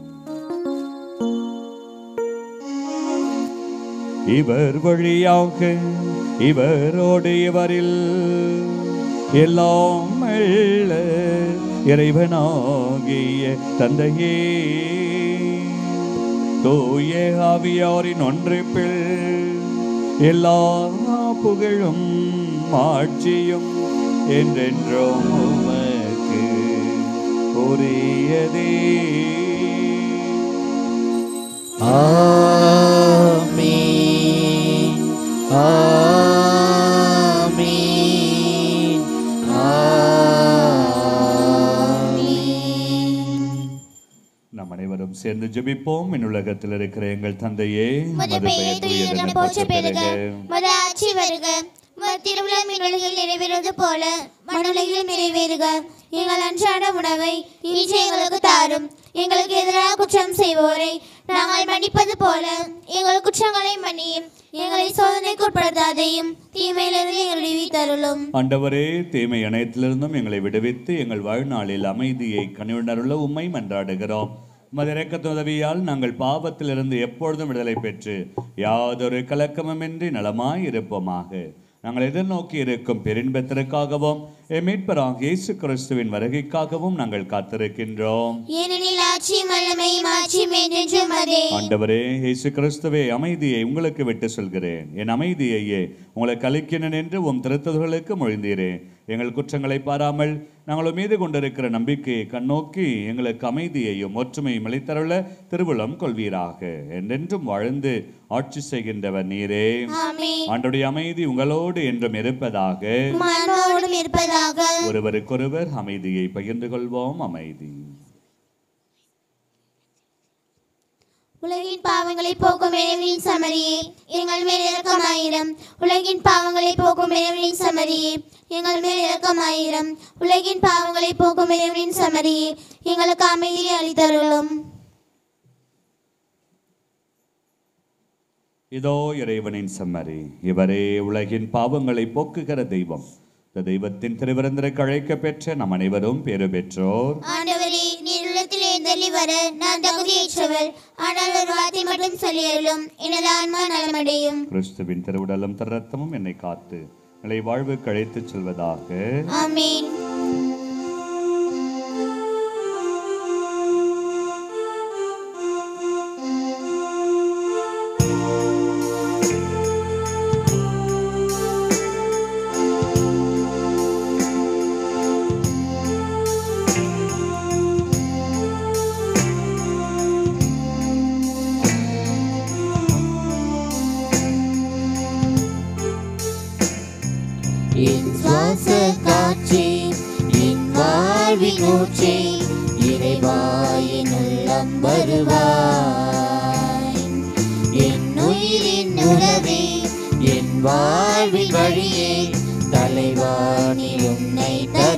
இவர் வழியாக இவரோடு இவரில் எல்லாம் அல்ல இறைவனாகிய தந்தையே தூய ஆவியாரின் ஒன்றிப்பில் எல்லா புகழும் ஆட்சியும் என்றென்றும் உமக்கு உரியதே ஆமென் ஆமென் ஆமென் நாம் அனைவரும் சேர்ந்து ஜெபிப்போம் உலகத்தில் இருக்கிற எங்கள் தந்தையே உமது பெயர் தூயதென போற்ற பெருக உமது ஆட்சி வருக உமது திருவிழம் உலகில் நிறைவேறுவது போல மண்ணுலகில் நிறைவேறுக எங்கள் அன்றாட உணவை இன்று எங்களுக்கு தாரும் எங்களுக்கு எதிராக குற்றம் செய்வோரை நாங்கள் மன்னிப்பது போல எங்கள் குற்றங்களை மன்னியும் எங்களை சோதனைக்கு உட்படுத்தாதையும் தீமையிலிருந்து எங்களை விடுவித்தருளும் ஆண்டவரே தீமை அனைத்திலிருந்தும் எங்களை விடுவித்து எங்கள் வாழ்நாளில் அமைதியை கனிவுணருள்ள உம்மை மன்றாடுகிறோம் உமது இரக்கத்தின் உதவியால் நாங்கள் பாவத்திலிருந்து எப்பொழுதும் விடுதலை பெற்று யாதொரு கலக்கமுமின்றி நலமாய் இருப்போமாக நாங்கள் எதிர்நோக்கி இருக்கும் பெருன்பத்திற்காகவும் எம் மீட்பராக இயேசு கிறிஸ்துவின் வருகைக்காகவும் நாங்கள் காத்திருக்கின்றோம் ஏனெனில் ஆட்சியும் வல்லமையும் ஆட்சியும் என்றென்றும் அதே ஆண்டவரே இயேசு கிறிஸ்துவே அமைதியை உங்களுக்கு விட்டு சொல்கிறேன் என் அமைதியையே உங்களுக்கு அளிக்கிறேன் என்று உம் திருத்தர்களுக்கு மொழிந்தீரேன் எங்கள் குற்றங்களை பாராமல் நாங்கள் உம் மீது கொண்டிருக்கிற நம்பிக்கையை கண்ணோக்கி எங்களுக்கு அமைதியையும் ஒற்றுமையும் அளித்தருள திருவுளம் கொள்வீராக என்றென்றும் வாழ்ந்து ஆட்சி செய்கின்றவர் நீரே ஆமென் ஆண்டுடைய அமைதி உங்களோடு என்றும் இருப்பதாக மனோடும் இருப்பதாக ஒருவருக்கொருவர் அமைதியை பகிர்ந்து கொள்வோம் அமைதி உலகின் பாவங்களை போக்கும் இறைவனின் சமரியே எங்கள் மேல் இரக்கமாயிரம் உலகின் பாவங்களை போக்கும் இறைவனின் சமரியே எங்கள் மேல் இரக்கமாயிரம் உலகின் பாவங்களை போக்கும் இறைவனின் சமரியே எங்களுக்கு அமைதியை அளித்தருளும் இதோ இறைவனின் செம்மறி இவரே உலகின் பாவங்களை போக்குகிற தெய்வம் இந்த தெய்வத்தின் திருவிருந்தருக்கு அழைக்க பெற்ற நம் அனைவரும் பேறு பெற்றோர் ஆண்டவரே நீர் உள்ளத்தில் எழுந்தள்ளி வர நான் தகுதியற்றவர் ஆனால் ஒரு வார்த்தை மட்டும் சொல்லியருளும் எனது ஆன்மா நலமடையும் கிறிஸ்துவின் திருவுடலும் திருரத்தமும் என்னை காத்து நிலை வாழ்வுக்கு அழைத்துச் செல்வதாக ஆமீன் என் சுவாச காற்றே என் வாழ்வின் ஊற்றே இறைவா என் உள்ளம் வருவாய் உயிரின் உறவே என் வாழ்வின் வழியே தலைவா நீ உன்னை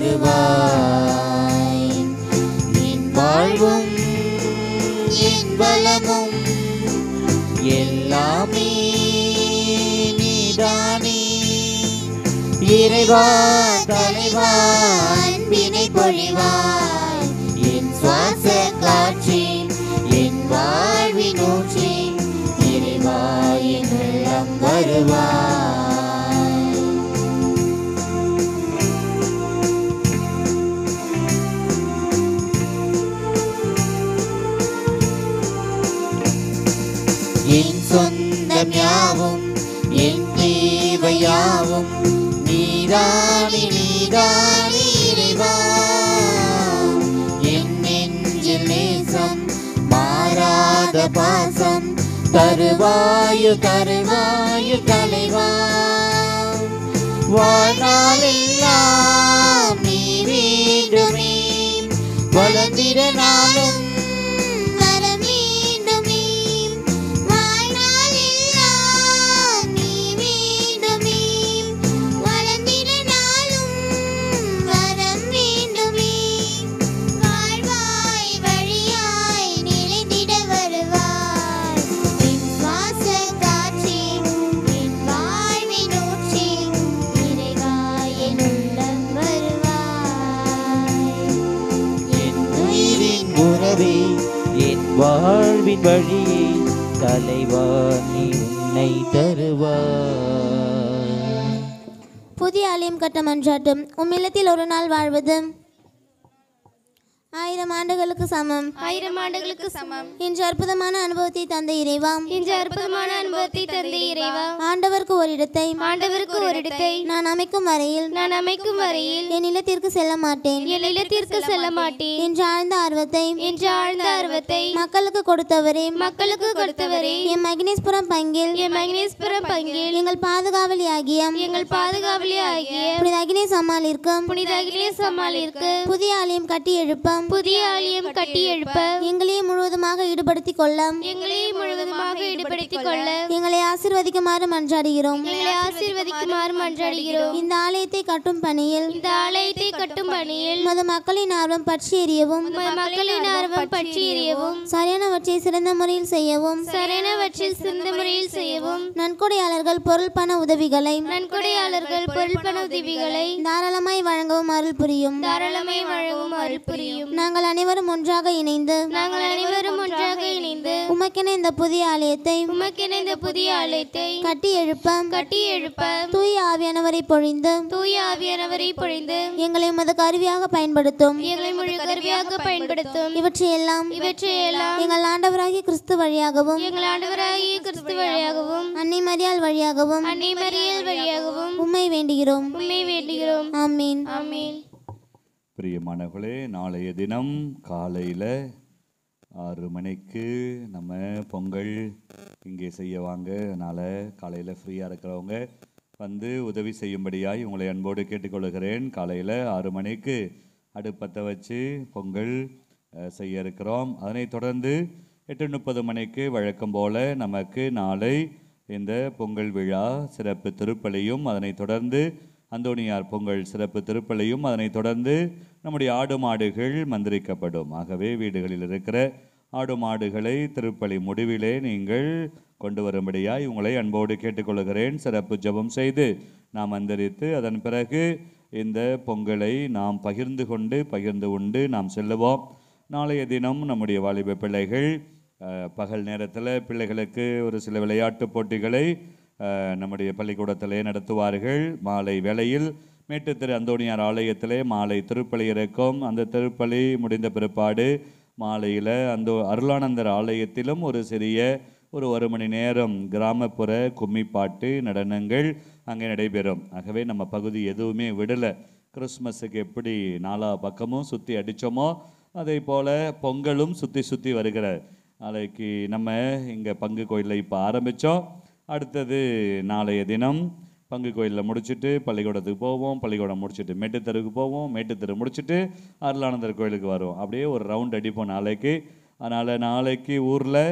தருவாய் என் வாழ்வும் என் பலமும் எல்லாமே நீதானே இறைவா தலைவா அன்பினை பொழிவாய் என் சுவாச காட்சி என் வாழ்வின் ஊற்றி இறைவா என் உள்ளம் வருவாய் என் சொந்தம் யாவும் என் தேவையாவும் நீதானி நீதானி இறைவா என் நெஞ்சில் நேசம் மாறாத பாசம் தருவாயு தருவாயு தலைவா வாழ்நாளெல்லாம் நீ வேண்டுமே வளர்ந்திட நாளும் வர வேண்டுமே வாழ்நாளெல்லாம் நீ வேண்டுமே வளர்ந்திட நாளும் வரம் வேண்டுமே வாழ்வாய் வழியாய் நிலைத்திட வருவாய் என் சுவாச காட்சி என் வாழ்வின் ஊற்றி இறைவா என் உள்ளம் வருவாய் என் உயிரின் உறவே என் வாழ்வின் வழியே தலைவா நீ உன்னை தருவாய் புதிய ஆலயம் கட்ட மன்றாட்டும் உம்மில்லத்தில் ஒரு நாள் வாழ்வது ஆயிரம் ஆண்டுகளுக்கு சமம் ஆயிரம் ஆண்டுகளுக்கு சமம் இன்று அற்புதமான அனுபவத்தை தந்த இறைவா இன்று அற்புதமான அனுபவத்தை தந்த இறைவா ஆண்டவருக்கு ஒரு இடத்தை ஆண்டவருக்கு ஒரு இடத்தை நான் அமைக்கும் வரையில் நான் அமைக்கும் வரையில் என் இல்லத்திற்கு செல்ல மாட்டேன் என் இல்லத்திற்கு செல்ல மாட்டேன் என்ற ஆழ்ந்த ஆர்வத்தை என்ற ஆழ்ந்த ஆர்வத்தை மக்களுக்கு கொடுத்தவரே மக்களுக்கு கொடுத்தவரே என் மகினேஸ்புரம் பங்கில் என் மகனேஸ்வரம் பங்கில் எங்கள் பாதுகாவலியாகிய எங்கள் பாதுகாவலி ஆகிய புனித அகினேஸ் அம்மாளிற்கும் புனித அகிலேஸ் அம்மாளிற்கு புதிய ஆலயம் கட்டி எழுப்ப புதிய ஆலயம் கட்டி எழுப்ப எங்களையே முழுவதுமாக ஈடுபடுத்திக் கொள்ள எங்களையும் முழுவதுமாக ஈடுபடுத்திக் கொள்ள எங்களை ஆசிர்வதிக்குமாறு மன்றாடுகிறோம் எங்களை ஆசீர்வதிக்குமாறு மன்றாடுகிறோம் இந்த ஆலயத்தை கட்டும் பணியில் இந்த ஆலயத்தை கட்டும் பணியில் உமது மக்களின் ஆர்வம் பற்றி எறியவும் உமது மக்களின் ஆர்வம் பற்றி எறியவும் சரியானவற்றை சிறந்த முறையில் செய்யவும் சரியானவற்றில் சிறந்த முறையில் செய்யவும் நன்கொடையாளர்கள் பொருள் பண உதவிகளை நன்கொடையாளர்கள் பொருள் பண உதவிகளை தாராளமாய் வழங்கவும் அருள் புரியும் தாராளமாய் வழங்கும் அருள் புரியும் நாங்கள் அனைவரும் ஒன்றாக இணைந்து நாங்கள் அனைவரும் ஒன்றாக இணைந்து உமக்கென இந்த புதிய ஆலயத்தை உமக்கென இந்த புதிய ஆலயத்தை கட்டி எழுப்ப கட்டி எழுப்ப தூய ஆவியானவரை பொழிந்து தூய ஆவியானவரை பொழிந்து எங்களை உமது கருவியாக பயன்படுத்தும் எங்களை முழு கருவியாக பயன்படுத்தும் இவற்றையெல்லாம் இவற்றையெல்லாம் எங்கள் ஆண்டவராகிய கிறிஸ்து வழியாகவும் எங்கள் ஆண்டவராகிய கிறிஸ்து வழியாகவும் அன்னை மரியாள் வழியாகவும் அன்னை மறியல் வழியாகவும் உம்மை வேண்டுகிறோம் உண்மை வேண்டுகிறோம் ஆமீன் ஆமீன் பிரியமானவர்களே நாளைய தினம் காலையில் ஆறு மணிக்கு நம்ம பொங்கல் இங்கே செய்ய வாங்க அதனால் காலையில் ஃப்ரீயாக இருக்கிறவங்க வந்து உதவி செய்யும்படியாய் உங்களை அன்போடு கேட்டுக்கொள்கிறேன் காலையில் ஆறு மணிக்கு அடுப்பத்தை வச்சு பொங்கல் அஹ், செய்ய இருக்கிறோம் அதனைத் தொடர்ந்து எட்டு முப்பது மணிக்கு வழக்கம் போல நமக்கு நாளை இந்த பொங்கல் விழா சிறப்பு திருப்பலியும் அதனைத் தொடர்ந்து அந்தோணியார் பொங்கல் சிறப்பு திருப்பலியும் அதனைத் தொடர்ந்து நம்முடைய ஆடு மாடுகள் மந்திரிக்கப்படும் ஆகவே வீடுகளில் இருக்கிற ஆடு மாடுகளை திருப்பலி முடிவிலே நீங்கள் கொண்டு வரும்படியாய் உங்களை அன்போடு கேட்டுக்கொள்கிறேன் சிறப்பு ஜெபம் செய்து நாம் மந்திரித்து அதன் பிறகு இந்த பொங்கலை நாம் பகிர்ந்து கொண்டு பகிர்ந்து உண்டு நாம் செல்லுவோம் நாளைய தினம் நம்முடைய வாலிப பிள்ளைகள் அஹ், பகல் நேரத்தில் பிள்ளைகளுக்கு ஒரு சில விளையாட்டுப் போட்டிகளை அஹ், நம்முடைய பள்ளிக்கூடத்திலே நடத்துவார்கள் மாலை வேளையில் மேட்டுத்திரு அந்தோணியார் ஆலயத்திலே மாலை திருப்பலி இருக்கும் அந்த திருப்பலி முடிந்த பிற்பாடு மாலையில் அந்த அருளானந்தர் ஆலயத்திலும் ஒரு சிறிய ஒரு ஒரு மணி நேரம் கிராமப்புற கும்மிப்பாட்டு நடனங்கள் அங்கே நடைபெறும் ஆகவே நம்ம பகுதி எதுவுமே விடலை கிறிஸ்மஸுக்கு எப்படி நாலா பக்கமும் சுற்றி அடித்தோமோ அதே போல் பொங்கலும் சுற்றி சுற்றி வருகிற நாளைக்கு நம்ம இங்கே பங்கு கோயிலில் இப்போ ஆரம்பித்தோம் அடுத்தது நாளைய தினம் பங்கு கோயிலில் முடிச்சுட்டு பள்ளிக்கூடத்துக்கு போவோம் பள்ளிக்கூடம் முடிச்சுட்டு மேட்டுத்தெருவுக்கு போவோம் மேட்டுத்தெரு முடிச்சுட்டு அருளானந்தர் கோயிலுக்கு வரோம் அப்படியே ஒரு ரவுண்ட் அடிப்போம் நாளைக்கு அதனால் நாளைக்கு ஊரில்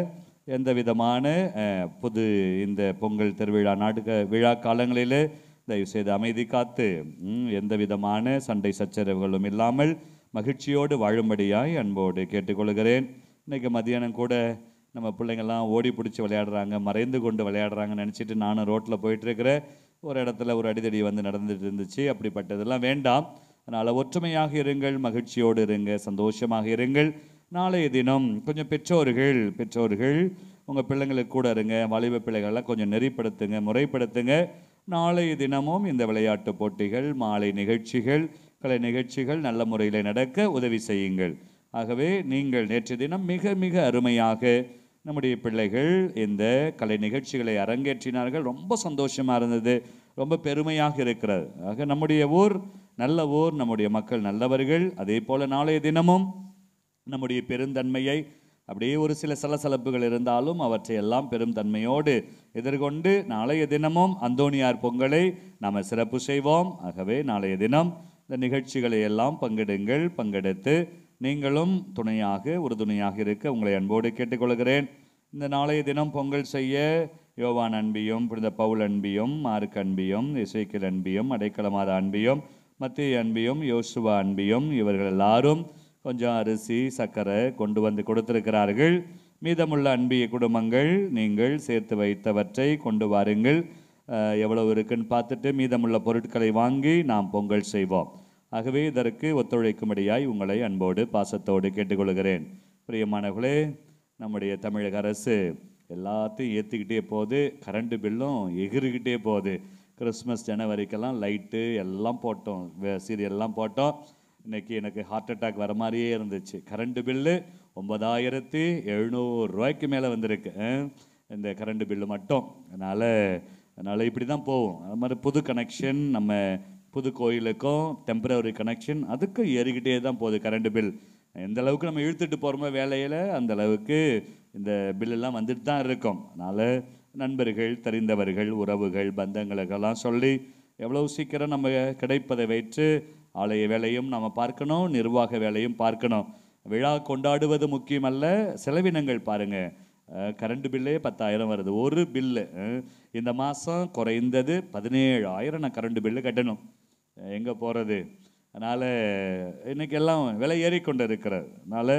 எந்த விதமான அஹ், புது இந்த பொங்கல் திருவிழா நாட்டுக்க விழா காலங்களிலே தயவு செய்து அமைதி காத்து ம், எந்த விதமான சண்டை சச்சரவுகளும் இல்லாமல் மகிழ்ச்சியோடு வாழும்படியாய் அன்போடு கேட்டுக்கொள்கிறேன் இன்னைக்கு மதியானம் கூட நம்ம பிள்ளைங்கள்லாம் ஓடி பிடிச்சி விளையாடுறாங்க மறைந்து கொண்டு விளையாடுறாங்கன்னு நினச்சிட்டு நானும் ரோட்டில் போயிட்டுருக்கிறேன் ஒரு இடத்துல ஒரு அடிதடி வந்து நடந்துட்டு இருந்துச்சு அப்படிப்பட்டதெல்லாம் வேண்டாம் அதனால் ஒற்றுமையாக இருங்கள் மகிழ்ச்சியோடு இருங்க சந்தோஷமாக இருங்கள் நாளைய தினம் கொஞ்சம் பெற்றோர்கள் பெற்றோர்கள் உங்கள் பிள்ளைங்களுக்கு கூட இருங்க வாலிப பிள்ளைகளெல்லாம் கொஞ்சம் நெறிப்படுத்துங்க முறைப்படுத்துங்க நாளைய தினமும் இந்த விளையாட்டு போட்டிகள் மாலை நிகழ்ச்சிகள் கலை நிகழ்ச்சிகள் நல்ல முறையில் நடக்க உதவி செய்யுங்கள் ஆகவே நீங்கள் நேற்று தினம் மிக மிக அருமையாக நம்முடைய பிள்ளைகள் இந்த கலை நிகழ்ச்சிகளை அரங்கேற்றினார்கள் ரொம்ப சந்தோஷமா இருந்தது ரொம்ப பெருமையாக இருக்கிறது ஆக நம்முடைய ஊர் நல்ல ஊர் நம்முடைய மக்கள் நல்லவர்கள் அதே போல நாளைய தினமும் நம்முடைய பெருந்தன்மையை அப்படியே ஒரு சில சலசலப்புகள் இருந்தாலும் அவற்றை எல்லாம் பெரும் தன்மையோடு எதிர்கொண்டு நாளைய தினமும் அந்தோணியார் பொங்கலை நாம் சிறப்பு செய்வோம் ஆகவே நாளைய தினம் இந்த நிகழ்ச்சிகளை எல்லாம் பங்கெடுங்கள் பங்கெடுத்து நீங்களும் துணையாக உறுதுணையாக இருக்க உங்களை அன்போடு கேட்டுக்கொள்கிறேன் இந்த நாளைய தினம் பொங்கல் செய்ய யோவான் அன்பியும் புனித பவுல் அன்பியும் மார்க் அன்பியும் இசைக்கல் அன்பியும் அடைக்கலமாத அன்பியும் மத்திய அன்பியும் யோசுவா அன்பியும் இவர்கள் எல்லாரும் கொஞ்சம் அரிசி சர்க்கரை கொண்டு வந்து கொடுத்திருக்கிறார்கள் மீதமுள்ள அன்பிய குடும்பங்கள் நீங்கள் சேர்த்து வைத்தவற்றை கொண்டு வாருங்கள் அஹ், எவ்வளவு இருக்குன்னு பார்த்துட்டு மீதமுள்ள பொருட்களை வாங்கி நாம் பொங்கல் செய்வோம் ஆகவே இதற்கு ஒத்துழைக்கும்படியாய் உங்களை அன்போடு பாசத்தோடு கேட்டுக்கொள்கிறேன் பிரியமானவர்களே நம்முடைய தமிழக அரசு எல்லாத்தையும் ஏற்றிக்கிட்டே போகுது கரண்ட் பில்லும் எகிரிக்கிட்டே போகுது கிறிஸ்மஸ் ஜனவரிக்கெல்லாம் லைட்டு எல்லாம் போட்டோம் சீரியல்லாம் போட்டோம் இன்னைக்கு எனக்கு ஹார்ட் அட்டாக் வர மாதிரியே இருந்துச்சு கரண்ட் பில்லு ஒன்பதாயிரத்தி எழுநூறு ரூபாய்க்கு மேலே வந்திருக்கு அஹ், இந்த கரண்ட் பில்லு மட்டும் அதனால் அதனால் இப்படி தான் போகும் அது மாதிரி புது கனெக்ஷன் நம்ம புது கோயிலுக்கும் டெம்பரவரி கனெக்ஷன் அதுக்கும் ஏறிக்கிட்டே தான் போகுது கரண்ட் பில் எந்த அளவுக்கு நம்ம இழுத்துட்டு போகிறோமோ வேலையில் அந்த அளவுக்கு இந்த பில்லெல்லாம் வந்துட்டு தான் இருக்கும் அதனால் நண்பர்கள் தெரிந்தவர்கள் உறவுகள் பந்தங்களுக்கெல்லாம் சொல்லி எவ்வளவு சீக்கிரம் நம்ம கிடைப்பதை வைத்து ஆலய வேலையும் நம்ம பார்க்கணும் நிர்வாக வேலையும் பார்க்கணும் விழா கொண்டாடுவது முக்கியமல்ல செலவினங்கள் பாருங்க அஹ், கரண்ட் பில்லே பத்தாயிரம் வருது ஒரு பில்லு அஹ், இந்த மாதம் குறைந்தது பதினேழாயிரம் நான் கரண்ட் பில்லு கட்டணும் அஹ், எங்க போகிறது அதனால் இன்னைக்கு எல்லாம் விலை ஏறிக்கொண்டு இருக்கிறது அதனால்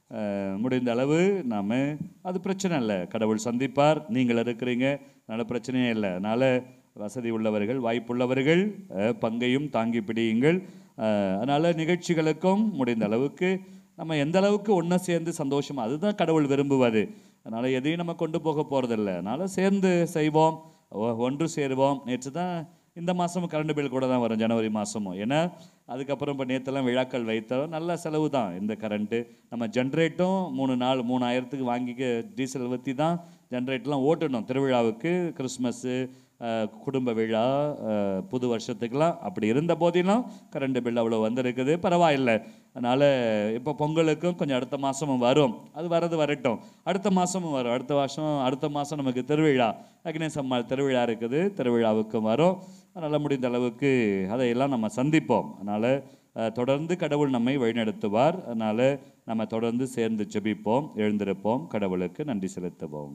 முடிந்த அளவு நாம் அது பிரச்சனை இல்லை கடவுள் சந்திப்பார் நீங்கள் இருக்கிறீங்க அதனால பிரச்சனையே இல்லை அதனால் வசதி உள்ளவர்கள் வாய்ப்புள்ளவர்கள் அஹ், பங்கையும் தாங்கி பிடியுங்கள் அஹ், அதனால நிகழ்ச்சிகளுக்கும் முடிந்த அளவுக்கு நம்ம எந்த அளவுக்கு ஒன்றா சேர்ந்து சந்தோஷமா அதுதான் கடவுள் விரும்புவது அதனால எதையும் நம்ம கொண்டு போக போறதில்லை அதனால சேர்ந்து செய்வோம் ஒ- ஒன்று சேருவோம் நேற்று தான் இந்த மாதமும் கரண்ட் பில் கூட தான் வரும் ஜனவரி மாதமும் ஏன்னா அதுக்கப்புறம் இப்போ நேற்றெல்லாம் விழாக்கள் வைத்தோம் நல்ல செலவு தான் இந்த கரண்ட்டு நம்ம ஜென்ரேட்டும் மூணு நாள் மூணாயிரத்துக்கு வாங்கிக்க டீசல் ஊற்றி தான் ஜென்ரேட்லாம் ஓட்டணும் திருவிழாவுக்கு கிறிஸ்மஸ்ஸு அஹ், குடும்ப விழா அஹ், புது வருஷத்துக்கெல்லாம் அப்படி இருந்த போதிலும் கரண்ட் பில் அவ்வளோ வந்திருக்குது பரவாயில்லை அதனால் இப்போ பொங்கலுக்கும் கொஞ்சம் அடுத்த மாதமும் வரும் அது வரது வரட்டும் அடுத்த மாதமும் வரும் அடுத்த வருஷம் அடுத்த மாதம் நமக்கு திருவிழா அக்னேஸ் அம்மாள் திருவிழா இருக்குது திருவிழாவுக்கும் வரும் அதனால் முடிந்த அளவுக்கு அதையெல்லாம் நம்ம சந்திப்போம் அதனால் தொடர்ந்து கடவுள் நம்மை வழிநடத்துவார் அதனால் நம்ம தொடர்ந்து சேர்ந்து ஜெபிப்போம் எழுந்திருப்போம் கடவுளுக்கு நன்றி செலுத்துவோம்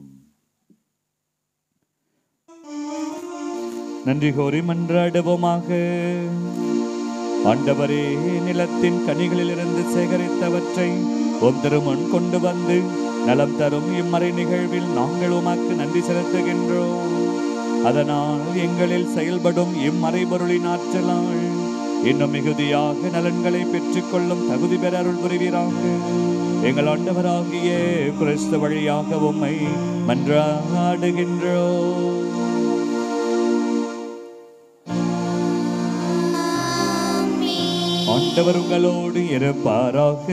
நன்றி கோரி மன்றாடுவோமாக ஆண்டவரே நிலத்தின் கனிகளிலிருந்து சேகரித்தவற்றை ஒன்றரும் கொண்டு வந்து நலம் தரும் இம்மறை நிகழ்வில் நாங்கள் உமக்கு நன்றி செலுத்துகின்றோம் அதனால் எங்களில் செயல்படும் இம்மறைபொருளின் ஆற்றலால் இன்னும் மிகுதியாக நலன்களை பெற்றுக்கொள்ளும் தகுதி பெற அருள் புரிவீராக எங்கள் ஆண்டவராகிய கிறிஸ்து வழியாக உம்மை மன்றாடுகின்றோம் ஆண்டவர் உங்களோடு இருப்பாராக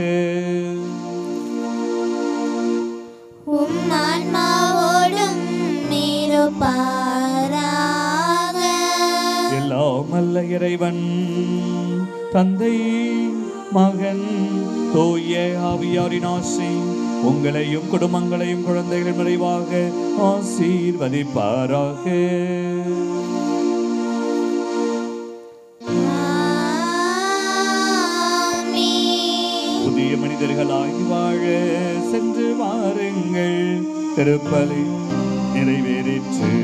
உம் ஆன்மாவோடும் இருப்பாராக எல்லாம் அல்ல இறைவன் தந்தை மகன் தூய ஆவியாரின் ஆசி உங்களையும் குடும்பங்களையும் குழந்தைகள் நிறைவாக ஆசீர்வதிப்பாராக ஆமென். புதிய மனிதர்களாய் வாழ சென்று வாருங்கள் திருப்பலி நிறைவேறிற்று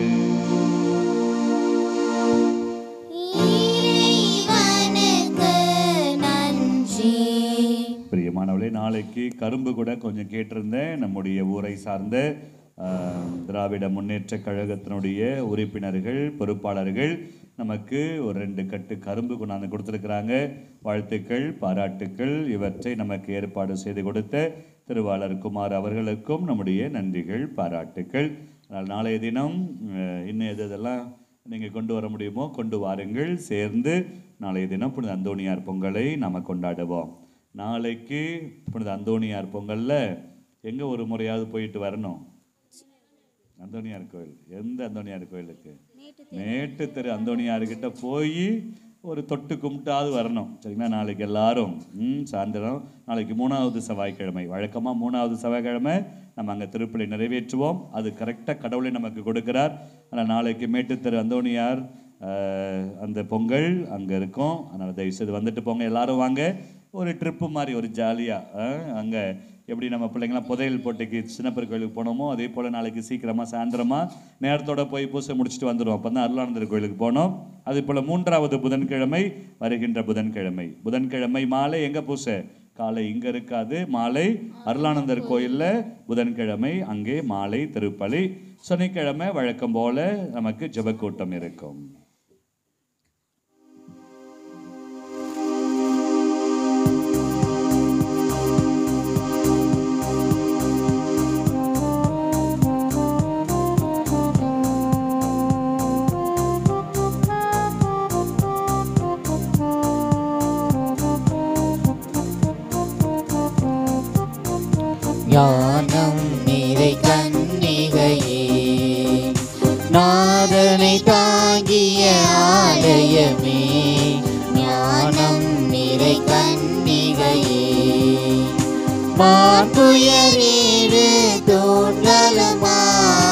இறைவனுக்கு நன்றி பிரியமானவளே நாளைக்கு கரும்பு கூட கொஞ்சம் கேட்டிருந்தேன் நம்முடைய ஊரை சார்ந்த ஆஹ், திராவிட முன்னேற்ற கழகத்தினுடைய உறுப்பினர்கள் பொறுப்பாளர்கள் நமக்கு ஒரு ரெண்டு கட்டு கரும்பு கொண்டாந்து கொடுத்துருக்குறாங்க வாழ்த்துக்கள் பாராட்டுக்கள் இவற்றை நமக்கு ஏற்பாடு செய்து கொடுத்த திருவாளர் குமார் அவர்களுக்கும் நம்முடைய நன்றிகள் பாராட்டுக்கள் அதனால் நாளைய தினம் அஹ், இன்னும் எது எதெல்லாம் நீங்கள் கொண்டு வர முடியுமோ கொண்டு வாருங்கள் சேர்ந்து நாளைய தினம் புனித அந்தோணியார் பொங்கலை நாம் கொண்டாடுவோம் நாளைக்கு புனித அந்தோணியார் பொங்கல்ல எங்கே ஒரு முறையாவது போயிட்டு வரணும் அந்தோணியார் கோயில் எந்த அந்தோணியார் கோயிலுக்கு மேட்டு தெரு அந்தோணியார்கிட்ட போய் ஒரு தொட்டு கும்பிட்டாவது வரணும் சரிங்களா நாளைக்கு எல்லாரும் ம் சாயந்தரம் நாளைக்கு மூணாவது செவ்வாய்க்கிழமை வழக்கமாக மூணாவது செவ்வாய்க்கிழமை நம்ம அங்கே திருப்பலி நிறைவேற்றுவோம் அது கரெக்டாக கடவுளை நமக்கு கொடுக்கிறார் ஆனால் நாளைக்கு மேட்டுத்தெரு அந்தோணியார் ஆஹ், அந்த பொங்கல் அங்கே இருக்கும் அதனால் தயவுசெய்து வந்துட்டு போங்க எல்லாரும் வாங்க ஒரு ட்ரிப்பு மாதிரி ஒரு ஜாலியாக அங்கே எப்படி நம்ம பிள்ளைங்களாம் புதையல் போட்டிக்கு சின்னப்பர் கோயிலுக்கு போனோமோ அதே போல் நாளைக்கு சீக்கிரமாக சாயந்தரமாக நேரத்தோட போய் பூசை முடிச்சுட்டு வந்துடுவோம் அப்போ தான் அருளானந்தர் கோயிலுக்கு போனோம் அதே போல் மூன்றாவது புதன்கிழமை வருகின்ற புதன்கிழமை புதன்கிழமை மாலை எங்கே பூசை காலை இங்கே இருக்காது மாலை அருளானந்தர் கோயிலில் புதன்கிழமை அங்கே மாலை திருப்பலி சனிக்கிழமை வழக்கம் போல நமக்கு ஜெபக்கூட்டம் இருக்கும் ஞானம் நிறை கன்னிகையே நாதனை தாங்கிய ஆலயமே ஞானம் நிறை கன்னிகையே மான்புயரேழு தோன்றலுமாய்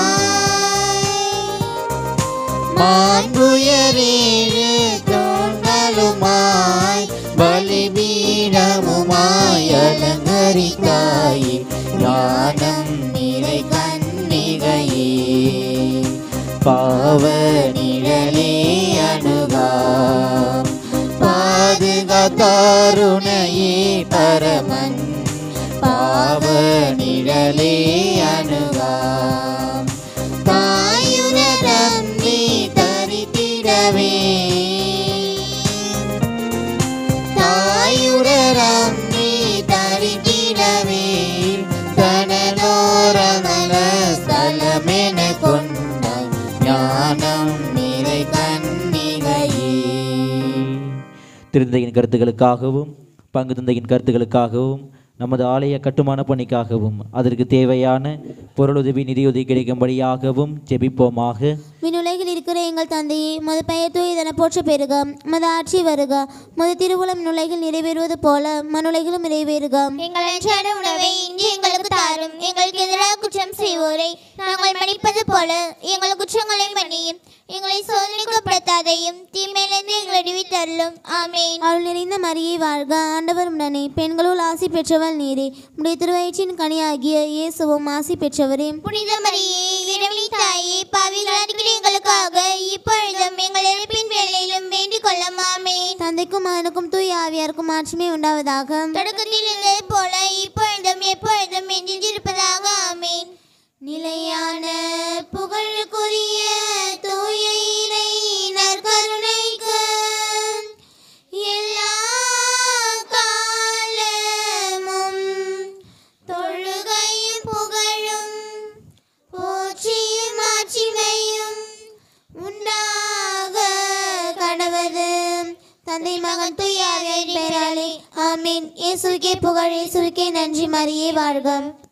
மான்புயரேழு தோன்றலுமாய் பலிபீடமுமாய் அலங்கரித்தாயே ஞானம் நிறை கன்னிகையே பாவ நிழலே அணுகா பாதுகாத்தாருணையே பரமன் பாவ நிழலே அணுகா தாயுரம் நீ தரித்திடவே தாயுரம் நீ தரித்திடவே தனலோரமல ஸ்தலமென கொண்ட ஞானம் நிறை கன்னிகையே திருந்தையின் கருத்துக்களுக்காகவும் பங்கு தந்தையின் கருத்துக்களுக்காகவும் நமது ஆலய கட்டுமான பணிக்காகவும் அதற்கு தேவையான பொருளுதவி நிதியுதவி கிடைக்கும்படியாகவும் ஜெபிப்போமாக விண்ணுலகில் இருக்கிற எங்கள் தந்தையே மது பெயர் தூயதென போற்ற பெறுக மது ஆட்சி வருக மது திருவுளம் நுழைகள் நிறைவேறுவது போல மனுலகிலும் நிறைவேறுக எங்கள் அன்றாட உணவை இன்று எங்களுக்கு தாரும் எங்களுக்கு எதிராக குற்றம் செய்வோரை நாங்கள் மன்னிப்பது போல எங்கள் குற்றங்களை மன்னியும் எங்களை சோதனைக்குட்படுத்தாதையும் தீமையிலிருந்து எங்களை விடுவித்தருளும் ஆமேன் அருள் நிறைந்த மரியை வாழ்க ஆண்டவர் உடனே பெண்களுள் ஆசி பெற்றவள் நீரே உடைய திருவயிற்றின் கனியாகிய இயேசுவும் ஆசி பெற்றவரே புனித மரியே இறைவனி தாயே பாவிகள் இருக்கிற எங்களுக்காக இப்பொழுதும் எங்கள் இறப்பின் வேலையிலும் வேண்டிக் கொள்ளும் ஆமேன் தந்தைக்கும் மகனுக்கும் தூய ஆவியாருக்கும் ஆட்சிமே உண்டாவதாக தொடக்கத்தில் இருந்தது போல இப்பொழுதும் எப்பொழுதும் என்றும் இருப்பதாக ஆமேன் நிலையான புகழுக்குரிய தூய இறை நற்கருணைக்கு எல்லா காலமும் தொழுகையும் புகழும் போற்றியும் ஆட்சிமையும் உண்டாக கடவது தந்தை மகன் தூய ஆவியாரின் பெயராலே ஆமீன் இயேசுக்கே புகழ் இயேசுக்கே நன்றி மரியே வாழ்க